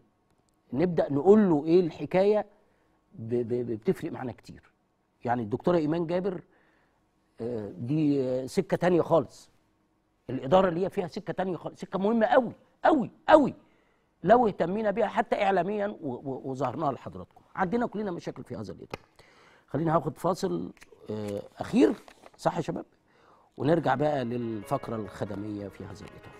نبدا نقول له ايه الحكايه ب... ب... بتفرق معانا كتير يعني الدكتوره ايمان جابر آه، دي آه، سكه تانية خالص الاداره اللي هي فيها سكه تانية خالص سكه مهمه قوي قوي قوي لو اهتمينا بيها حتى اعلاميا و- و- وظهرناها لحضراتكم عندنا كلنا مشاكل في هذا الاطار خلينا هاخد فاصل آه، اخير صح يا شباب ونرجع بقى للفقره الخدميه في هذا الاطار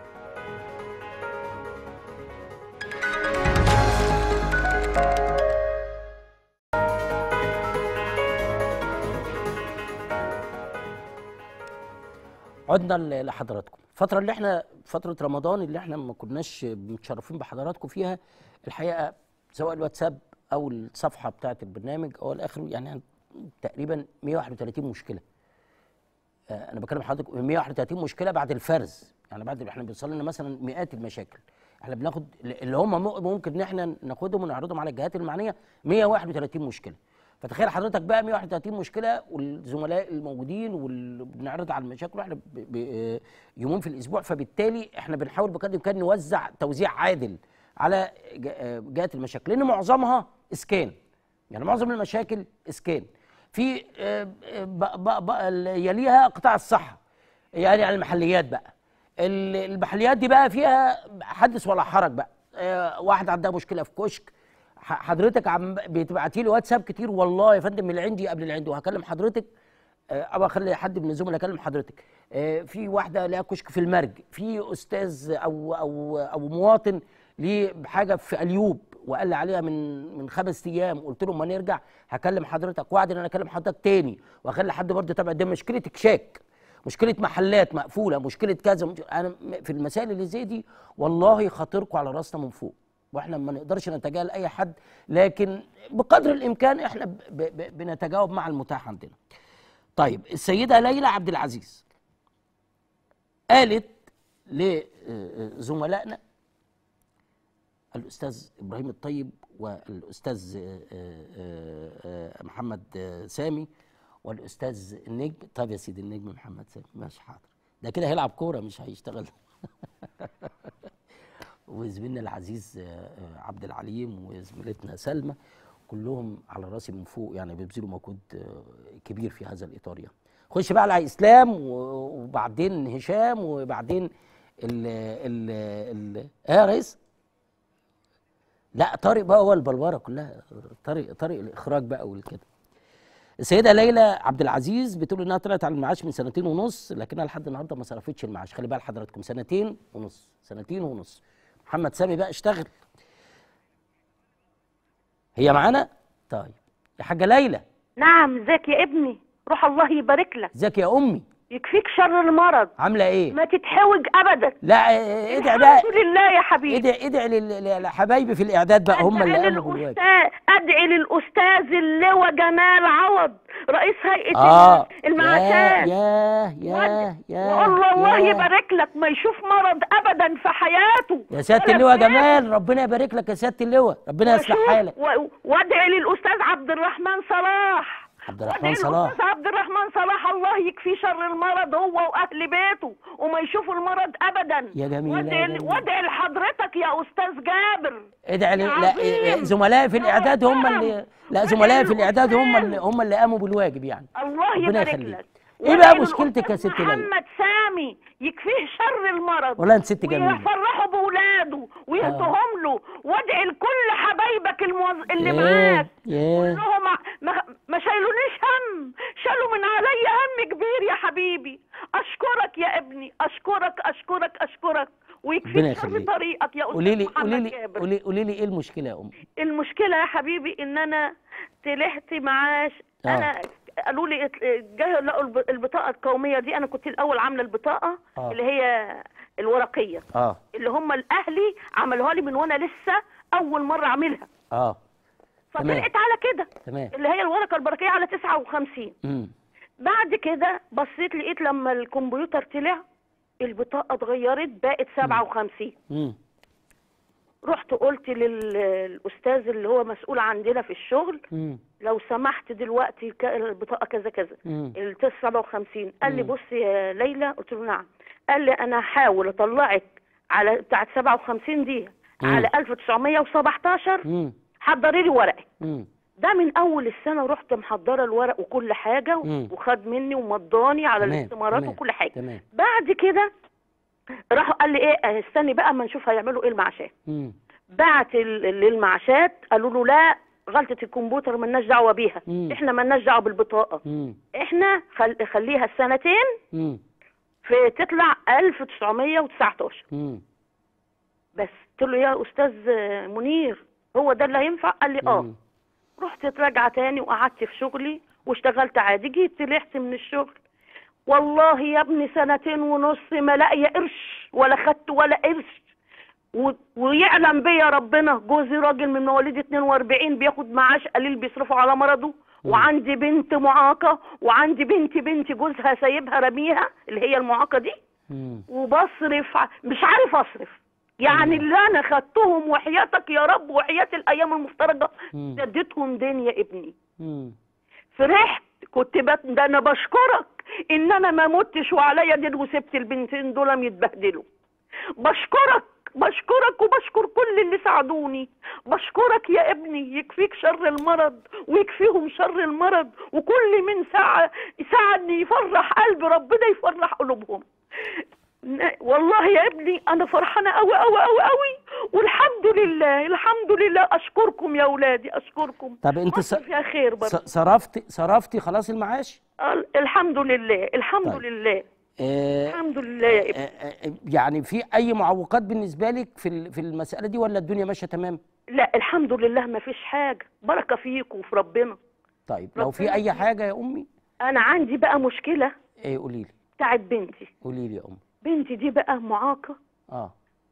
عدنا ل- لحضراتكم الفترة اللي احنا فترة رمضان اللي احنا ما كناش متشرفين بحضراتكم فيها الحقيقة سواء الواتساب أو الصفحة بتاعة البرنامج أو الآخر يعني عن- تقريبا 131 مشكلة آه، أنا بكلم حضرتك 131 مشكلة بعد الفرز يعني بعد احنا بيوصل لنا مثلا مئات المشاكل احنا بناخد اللي هم م- ممكن ان احنا ناخدهم ونعرضهم على الجهات المعنية 131 مشكلة فتخيل حضرتك بقى 131 مشكله والزملاء الموجودين وبنعرض على المشاكل واحنا ب- ب- يومين في الاسبوع فبالتالي احنا بنحاول بقدر الامكان نوزع توزيع عادل على ج- آه، جهات المشاكل لان معظمها اسكان يعني معظم المشاكل اسكان في آه، آه، ب- ب- ب- يليها قطاع الصحه يعني على المحليات بقى ال- المحليات دي بقى فيها حدث ولا حرج بقى آه، واحد عندها مشكله في كشك ح- حضرتك عم بتبعتي لي واتساب كتير والله يا فندم من اللي عندي قبل اللي عندي وهكلم حضرتك آه، او اخلي حد من الزملاء يكلم حضرتك آه، في واحده لها كشك في المرج في استاذ او او او مواطن ليه حاجه في اليوب وقال لي عليها من من خمس ايام قلت له ما نرجع هكلم حضرتك وعد ان انا اكلم حضرتك تاني واخلي حد برضه يتابع ده مشكله اكشاك مشكله محلات مقفوله مشكله كذا مش- انا م- في المسائل اللي زي دي والله خاطركم على راسنا من فوق واحنا ما نقدرش نتجاهل اي حد لكن بقدر الامكان احنا ب ب بنتجاوب مع المتاح عندنا طيب السيده ليلى عبد العزيز قالت لزملائنا الاستاذ ابراهيم الطيب والاستاذ آه، آه، آه، محمد آه، سامي والاستاذ النجم طيب يا سيدي النجم محمد سامي ماشي حاضر ده كده هيلعب كوره مش هيشتغل وزميلنا العزيز آه، آه، عبد العليم وزميلتنا سلمى كلهم على راسي من فوق يعني بيبذلوا مجهود آه، كبير في هذا الاطار يعني خش بقى على اسلام و- وبعدين هشام وبعدين ال ال ال اه يا ريس لا طارق بقى هو البلوره كلها طارق طارق الاخراج بقى والكده السيده ليلى عبد العزيز بتقول انها طلعت على المعاش من سنتين ونص لكنها لحد النهارده ما صرفتش المعاش خلي بال حضراتكم سنتين ونص سنتين ونص محمد سامي بقى اشتغل هي معانا طيب يا حاجه ليلى نعم ازيك يا ابني روح الله يبارك لك ازيك يا امي يكفيك شر المرض عامله ايه ما تتحوج ابدا لا اه، ادعي بقى الحمد لله يا حبيبي ادعي ادعي لل- لل- لحبايبي في الاعداد بقى هم اللي ادعي قاموا بالواجب للأستاذ ادعي للاستاذ اللواء جمال عوض رئيس هيئه اه المعاشات يا يا يا وقول له الله يا. يبارك لك ما يشوف مرض ابدا في حياته يا سياده ولا اللواء في بيته. جمال ربنا يبارك لك يا سياده اللواء ربنا يصلح وأشوف- حالك و- وادعي للاستاذ عبد الرحمن صلاح عبد وادعي الرحمن صلاح للاستاذ عبد الرحمن صلاح الله يكفيه شر المرض هو واهل بيته وما يشوفوا المرض ابدا يا جميل، يا وادعي جميل. وادعي لحضرتك يا استاذ جابر ادعي ل- يا لا عظيم. زملائي في يا الاعداد هم محترم. اللي لا وادعي زملائي في الاعداد هم للأستاذ. اللي هم اللي قاموا بالواجب يعني الله ربنا يبارك يخليك. لك إيه بقى وادعي مشكلتك يا للأستاذ ست ليلى؟ محمد سامي يكفيه شر المرض والله انت ست جميله ويفرحوا باولاده ويهدهم له وادعي لكل حبايبك الموز... اللي ياه، معاك ياه. كلهم ما, ما شايلونيش هم شالوا من عليا هم كبير يا حبيبي اشكرك يا ابني اشكرك اشكرك اشكرك ربنا ويكفيك شر يخليك. طريقك يا قولي استاذ لي قولي محمد لي جابر قولي قولي لي ايه المشكله يا ام المشكله يا حبيبي ان انا طلعت معاش آه. انا قالوا لي ات- جه لقوا الب- البطاقه القوميه دي انا كنت الاول عامله البطاقه آه. اللي هي الورقيه اه اللي هم الاهلي عملوها لي من وانا لسه اول مره اعملها اه تمام. فطلعت على كده تمام اللي هي الورقه البركيه على 59 امم بعد كده بصيت لقيت لما الكمبيوتر طلع البطاقه اتغيرت بقت 57 امم رحت قلت لل- للاستاذ اللي هو مسؤول عندنا في الشغل امم لو سمحت دلوقتي ك- البطاقه كذا كذا امم ال 57 قال لي مم. بص يا ليلى قلت له نعم قال لي انا هحاول اطلعك على بتاعه 57 دي مم. على 1917 امم حضري لي ورقي امم ده من اول السنه رحت محضره الورق وكل حاجه مم. وخد مني ومضاني على تمام، الاستمارات تمام، وكل حاجه تمام بعد كده راح قال لي ايه استني بقى اما نشوف هيعملوا ايه المعاشات امم بعت ال- للمعاشات قالوا له لا غلطه الكمبيوتر ملناش دعوه بيها مم. احنا ملناش دعوه بالبطاقه امم احنا خل... خليها السنتين امم في تطلع 1919 امم بس قلت له يا استاذ منير هو ده اللي هينفع قال لي اه رحت راجعه تاني وقعدت في شغلي واشتغلت عادي جيت طلعت من الشغل والله يا ابني سنتين ونص ما لاقيه قرش ولا خدت ولا قرش و... ويعلم بيا ربنا جوزي راجل من مواليد 42 بياخد معاش قليل بيصرفوا على مرضه وعندي بنت معاقه وعندي بنت بنت جوزها سايبها رميها اللي هي المعاقه دي امم وبصرف ع- مش عارف اصرف يعني اللي انا خدتهم وحياتك يا رب وحياة الايام المفترجه مم. سديتهم دين يا ابني امم فرحت كنت بت... ده انا بشكرك ان انا ما متش وعليا دين وسبت البنتين دول يتبهدلوا بشكرك بشكرك وبشكر كل اللي ساعدوني بشكرك يا ابني يكفيك شر المرض ويكفيهم شر المرض وكل من ساعة ساعدني يفرح قلبي ربنا يفرح قلوبهم ن- والله يا ابني انا فرحانه قوي قوي قوي قوي والحمد لله الحمد لله اشكركم يا اولادي اشكركم طب انت س... مصر فيها خير برضه س- صرفتي صرفتي خلاص المعاش ال- الحمد لله الحمد طيب. لله آه الحمد لله يا ابني آه، آه، يعني في اي معوقات بالنسبه لك في ال- في المساله دي ولا الدنيا ماشيه تمام لا الحمد لله ما فيش حاجه بركه فيكم وفي ربنا طيب لو في ربنا اي يخليك. حاجه يا امي انا عندي بقى مشكله ايه قولي لي بتاعت بنتي قولي لي يا امي بنتي دي بقى معاقه اه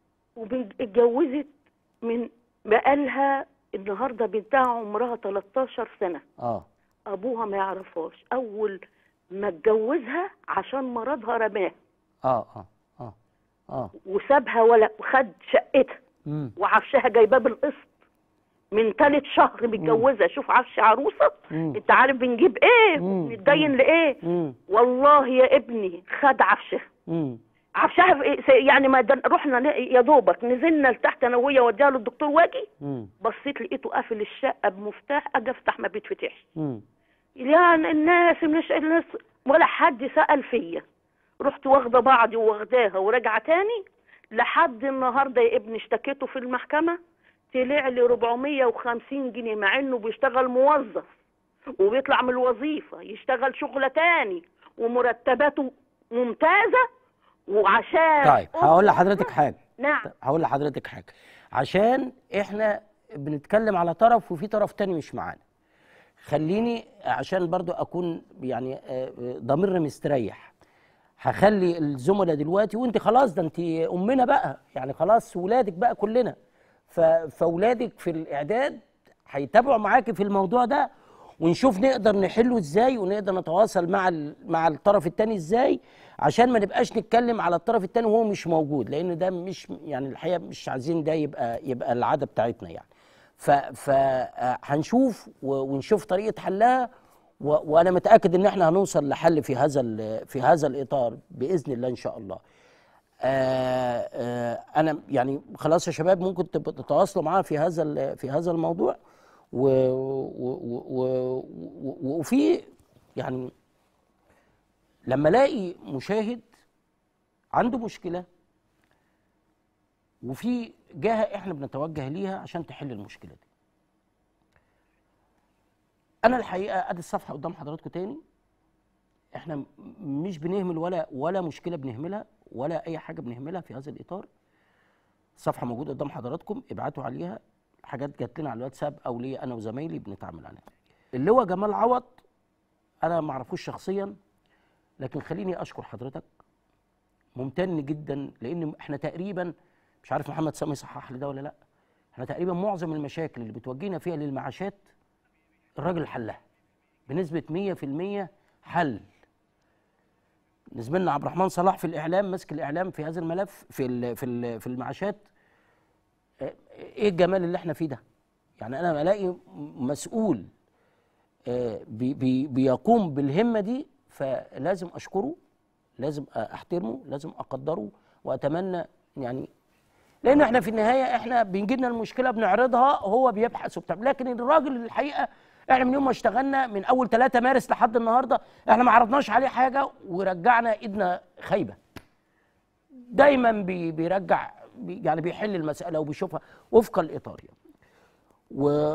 واتجوزت من بقالها النهارده بنتها عمرها 13 سنه اه ابوها ما يعرفهاش اول ما اتجوزها عشان مرضها رماها اه اه اه اه وسابها ولا وخد شقتها امم وعفشها جايباه بالقسط من ثالث شهر متجوزه شوف عفش عروسه مم. انت عارف بنجيب ايه مم. نتدين لايه امم والله يا ابني خد عفشها امم عفشها في إيه؟ س- يعني ما دن- رحنا ن- يا دوبك نزلنا لتحت انا وهي وديها للدكتور واجي مم. بصيت لقيته قافل الشقه بمفتاح اجي افتح ما بيتفتحش مم. يعني الناس مش الناس ولا حد سأل فيا رحت واخده بعضي وواخداها وراجعه تاني لحد النهارده يا ابني اشتكيته في المحكمه طلع لي 450 جنيه مع انه بيشتغل موظف وبيطلع من الوظيفه يشتغل شغله تاني ومرتباته ممتازه وعشان طيب هقول لحضرتك حاجه نعم هقول لحضرتك حاجه عشان احنا بنتكلم على طرف وفي طرف تاني مش معانا خليني عشان برضو اكون يعني آه، آه، ضميرنا مستريح هخلي الزملاء دلوقتي وانت خلاص ده انت امنا بقى يعني خلاص ولادك بقى كلنا ف- فاولادك في الاعداد هيتابعوا معاكي في الموضوع ده ونشوف نقدر نحله ازاي ونقدر نتواصل مع ال- مع الطرف التاني ازاي عشان ما نبقاش نتكلم على الطرف التاني وهو مش موجود لان ده مش يعني الحقيقه مش عايزين ده يبقى يبقى العاده بتاعتنا يعني ف ف آه، هنشوف و- ونشوف طريقه حلها و- وانا متاكد ان احنا هنوصل لحل في هذا ال- في هذا الاطار باذن الله ان شاء الله آه آه انا يعني خلاص يا شباب ممكن تبقوا تتواصلوا معايا في هذا ال- في هذا الموضوع و و و و و وفي يعني لما الاقي مشاهد عنده مشكله وفي جهه احنا بنتوجه ليها عشان تحل المشكله دي انا الحقيقه ادي الصفحه قدام حضراتكم تاني احنا م- مش بنهمل ولا ولا مشكله بنهملها ولا اي حاجه بنهملها في هذا الاطار الصفحه موجوده قدام حضراتكم ابعتوا عليها حاجات جات لنا على الواتساب او ليا انا وزمايلي بنتعامل عليها اللي هو جمال عوض انا ما اعرفوش شخصيا لكن خليني اشكر حضرتك ممتن جدا لان احنا تقريبا مش عارف محمد سامي صحح لي ده ولا لا احنا تقريبا معظم المشاكل اللي بتواجهنا فيها للمعاشات الراجل حلها بنسبه 100% حل بالنسبه لنا عبد الرحمن صلاح في الاعلام ماسك الاعلام في هذا الملف في ال في ال في المعاشات آه، ايه الجمال اللي احنا فيه ده يعني انا الاقي مسؤول آه، بي بي بيقوم بالهمه دي فلازم اشكره لازم احترمه لازم اقدره واتمنى يعني لان احنا في النهايه احنا بيجي لنا المشكله بنعرضها هو بيبحث وبتاع لكن الراجل الحقيقه احنا من يوم ما اشتغلنا من اول 3 مارس لحد النهارده احنا ما عرضناش عليه حاجه ورجعنا ايدنا خايبه دايما بي بيرجع بي يعني بيحل المساله وبيشوفها وفق الاطار يعني. و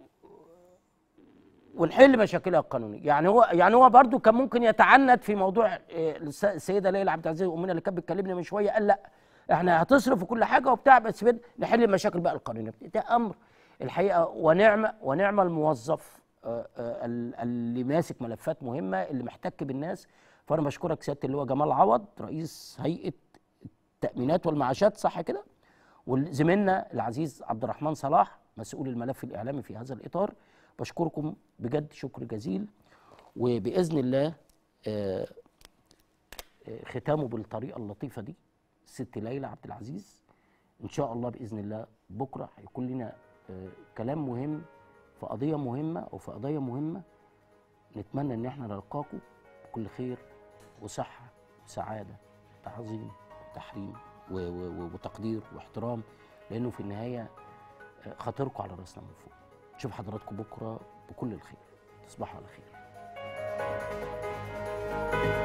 ونحل مشاكلها القانونيه يعني هو يعني هو برضو كان ممكن يتعنت في موضوع آه، الس- السيده ليلى عبد العزيز امنا اللي كانت بتكلمني من شويه قال لا احنا هتصرف وكل حاجه وبتاع بس بد نحل المشاكل بقى القانونيه ده امر الحقيقه ونعمه ونعمه الموظف آه، آه، ال- اللي ماسك ملفات مهمه اللي محتك بالناس فانا بشكرك سياده اللواء جمال عوض رئيس هيئه التامينات والمعاشات صح كده وزميلنا العزيز عبد الرحمن صلاح مسؤول الملف الاعلامي في هذا الاطار بشكركم بجد شكر جزيل وباذن الله آه، آه، ختامه بالطريقه اللطيفه دي الست ليلى عبد العزيز ان شاء الله باذن الله بكره هيكون لنا آه، كلام مهم في قضيه مهمه او في قضايا مهمه نتمنى ان احنا نلقاكم بكل خير وصحه وسعاده تعظيم وتحريم و- و- و- وتقدير واحترام لانه في النهايه آه، خاطركم على راسنا من فوق نشوف حضراتكم بكره بكل الخير تصبحوا على خير